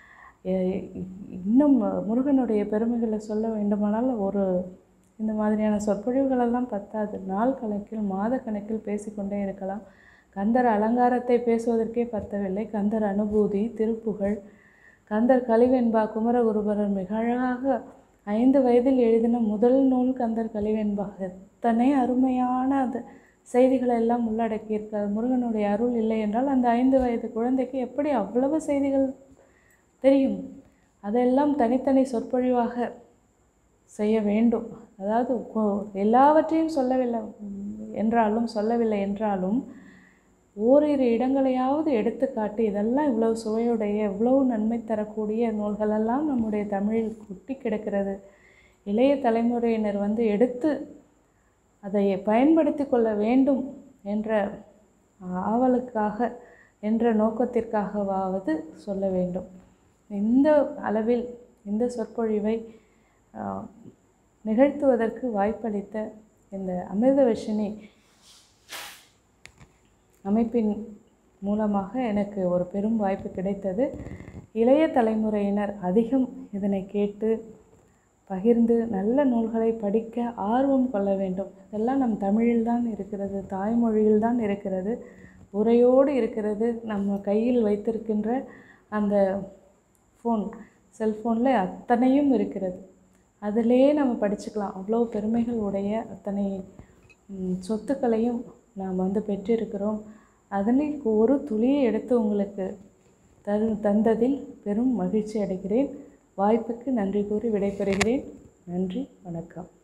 எ- இன்னும் முருகனுடைய பெருமைகளை சொல்ல வேண்டுமானால் ஒரு இந்த மாதிரியான சொற்பொழிவுகளெல்லாம் பத்தாது நாள் கணக்கில் மாத கணக்கில் பேசிக்கொண்டே இருக்கலாம் கந்தர் அலங்காரத்தை பேசுவதற்கே பத்தவில்லை கந்தர் அனுபூதி திருப்புகழ் கந்தர் கலிவெண்பா குமரகுருபரர் மிக அழகாக ஐந்து வயதில் எழுதின முதல் நூல் கந்தர் கலிவெண்பா எத்தனை அருமையான அது செய்திகளை எல்லாம் உள்ளடக்கியிருக்கார் முருகனுடைய அருள் இல்லை என்றால் அந்த ஐந்து வயது குழந்தைக்கு எப்படி அவ்வளவு செய்திகள் தெரியும் அதெல்லாம் தனித்தனி சொற்பொழிவாக செய்ய வேண்டும் அதாவது கொ- எல்லாவற்றையும் சொல்லவில்லை உம், என்றாலும் சொல்லவில்லை என்றாலும் ஓரிரு இடங்களையாவது எடுத்துக்காட்டி இதெல்லாம் இவ்வளவு சுவையுடைய இவ்வளவு நன்மை தரக்கூடிய நூல்களெல்லாம் நம்முடைய தமிழில் கொட்டி கிடக்கிறது இளைய தலைமுறையினர் வந்து எடுத்து அதை பயன்படுத்தி கொள்ள வேண்டும் என்ற ஆவலுக்காக என்ற நோக்கத்திற்காகவாவது சொல்ல வேண்டும் இந்த அளவில் இந்த சொற்பொழிவை ஆ, நிகழ்த்துவதற்கு வாய்ப்பளித்த இந்த அமிர்தவர்ஷினி அமைப்பின் மூலமாக எனக்கு ஒரு பெரும் வாய்ப்பு கிடைத்தது இளைய தலைமுறையினர் அதிகம் இதனை கேட்டு பகிர்ந்து நல்ல நூல்களை படிக்க ஆர்வம் கொள்ள வேண்டும் இதெல்லாம் நம் தமிழில்தான் இருக்கிறது தாய்மொழியில்தான் இருக்கிறது உரையோடு இருக்கிறது நம்ம கையில் வைத்திருக்கின்ற அந்த ஃபோன் செல்ஃபோனில் அத்தனையும் இருக்கிறது அதிலே நம்ம படிச்சுக்கலாம் அவ்வளோ பெருமைகள் உடைய அத்தனை ம், சொத்துக்களையும் நாம் வந்து பெற்றிருக்கிறோம் அதனை ஒரு துளியை எடுத்து உங்களுக்கு தரு தந்ததில் பெரும் மகிழ்ச்சி அடைகிறேன் வாய்ப்புக்கு நன்றி கூறி விடைபெறுகிறேன் நன்றி வணக்கம்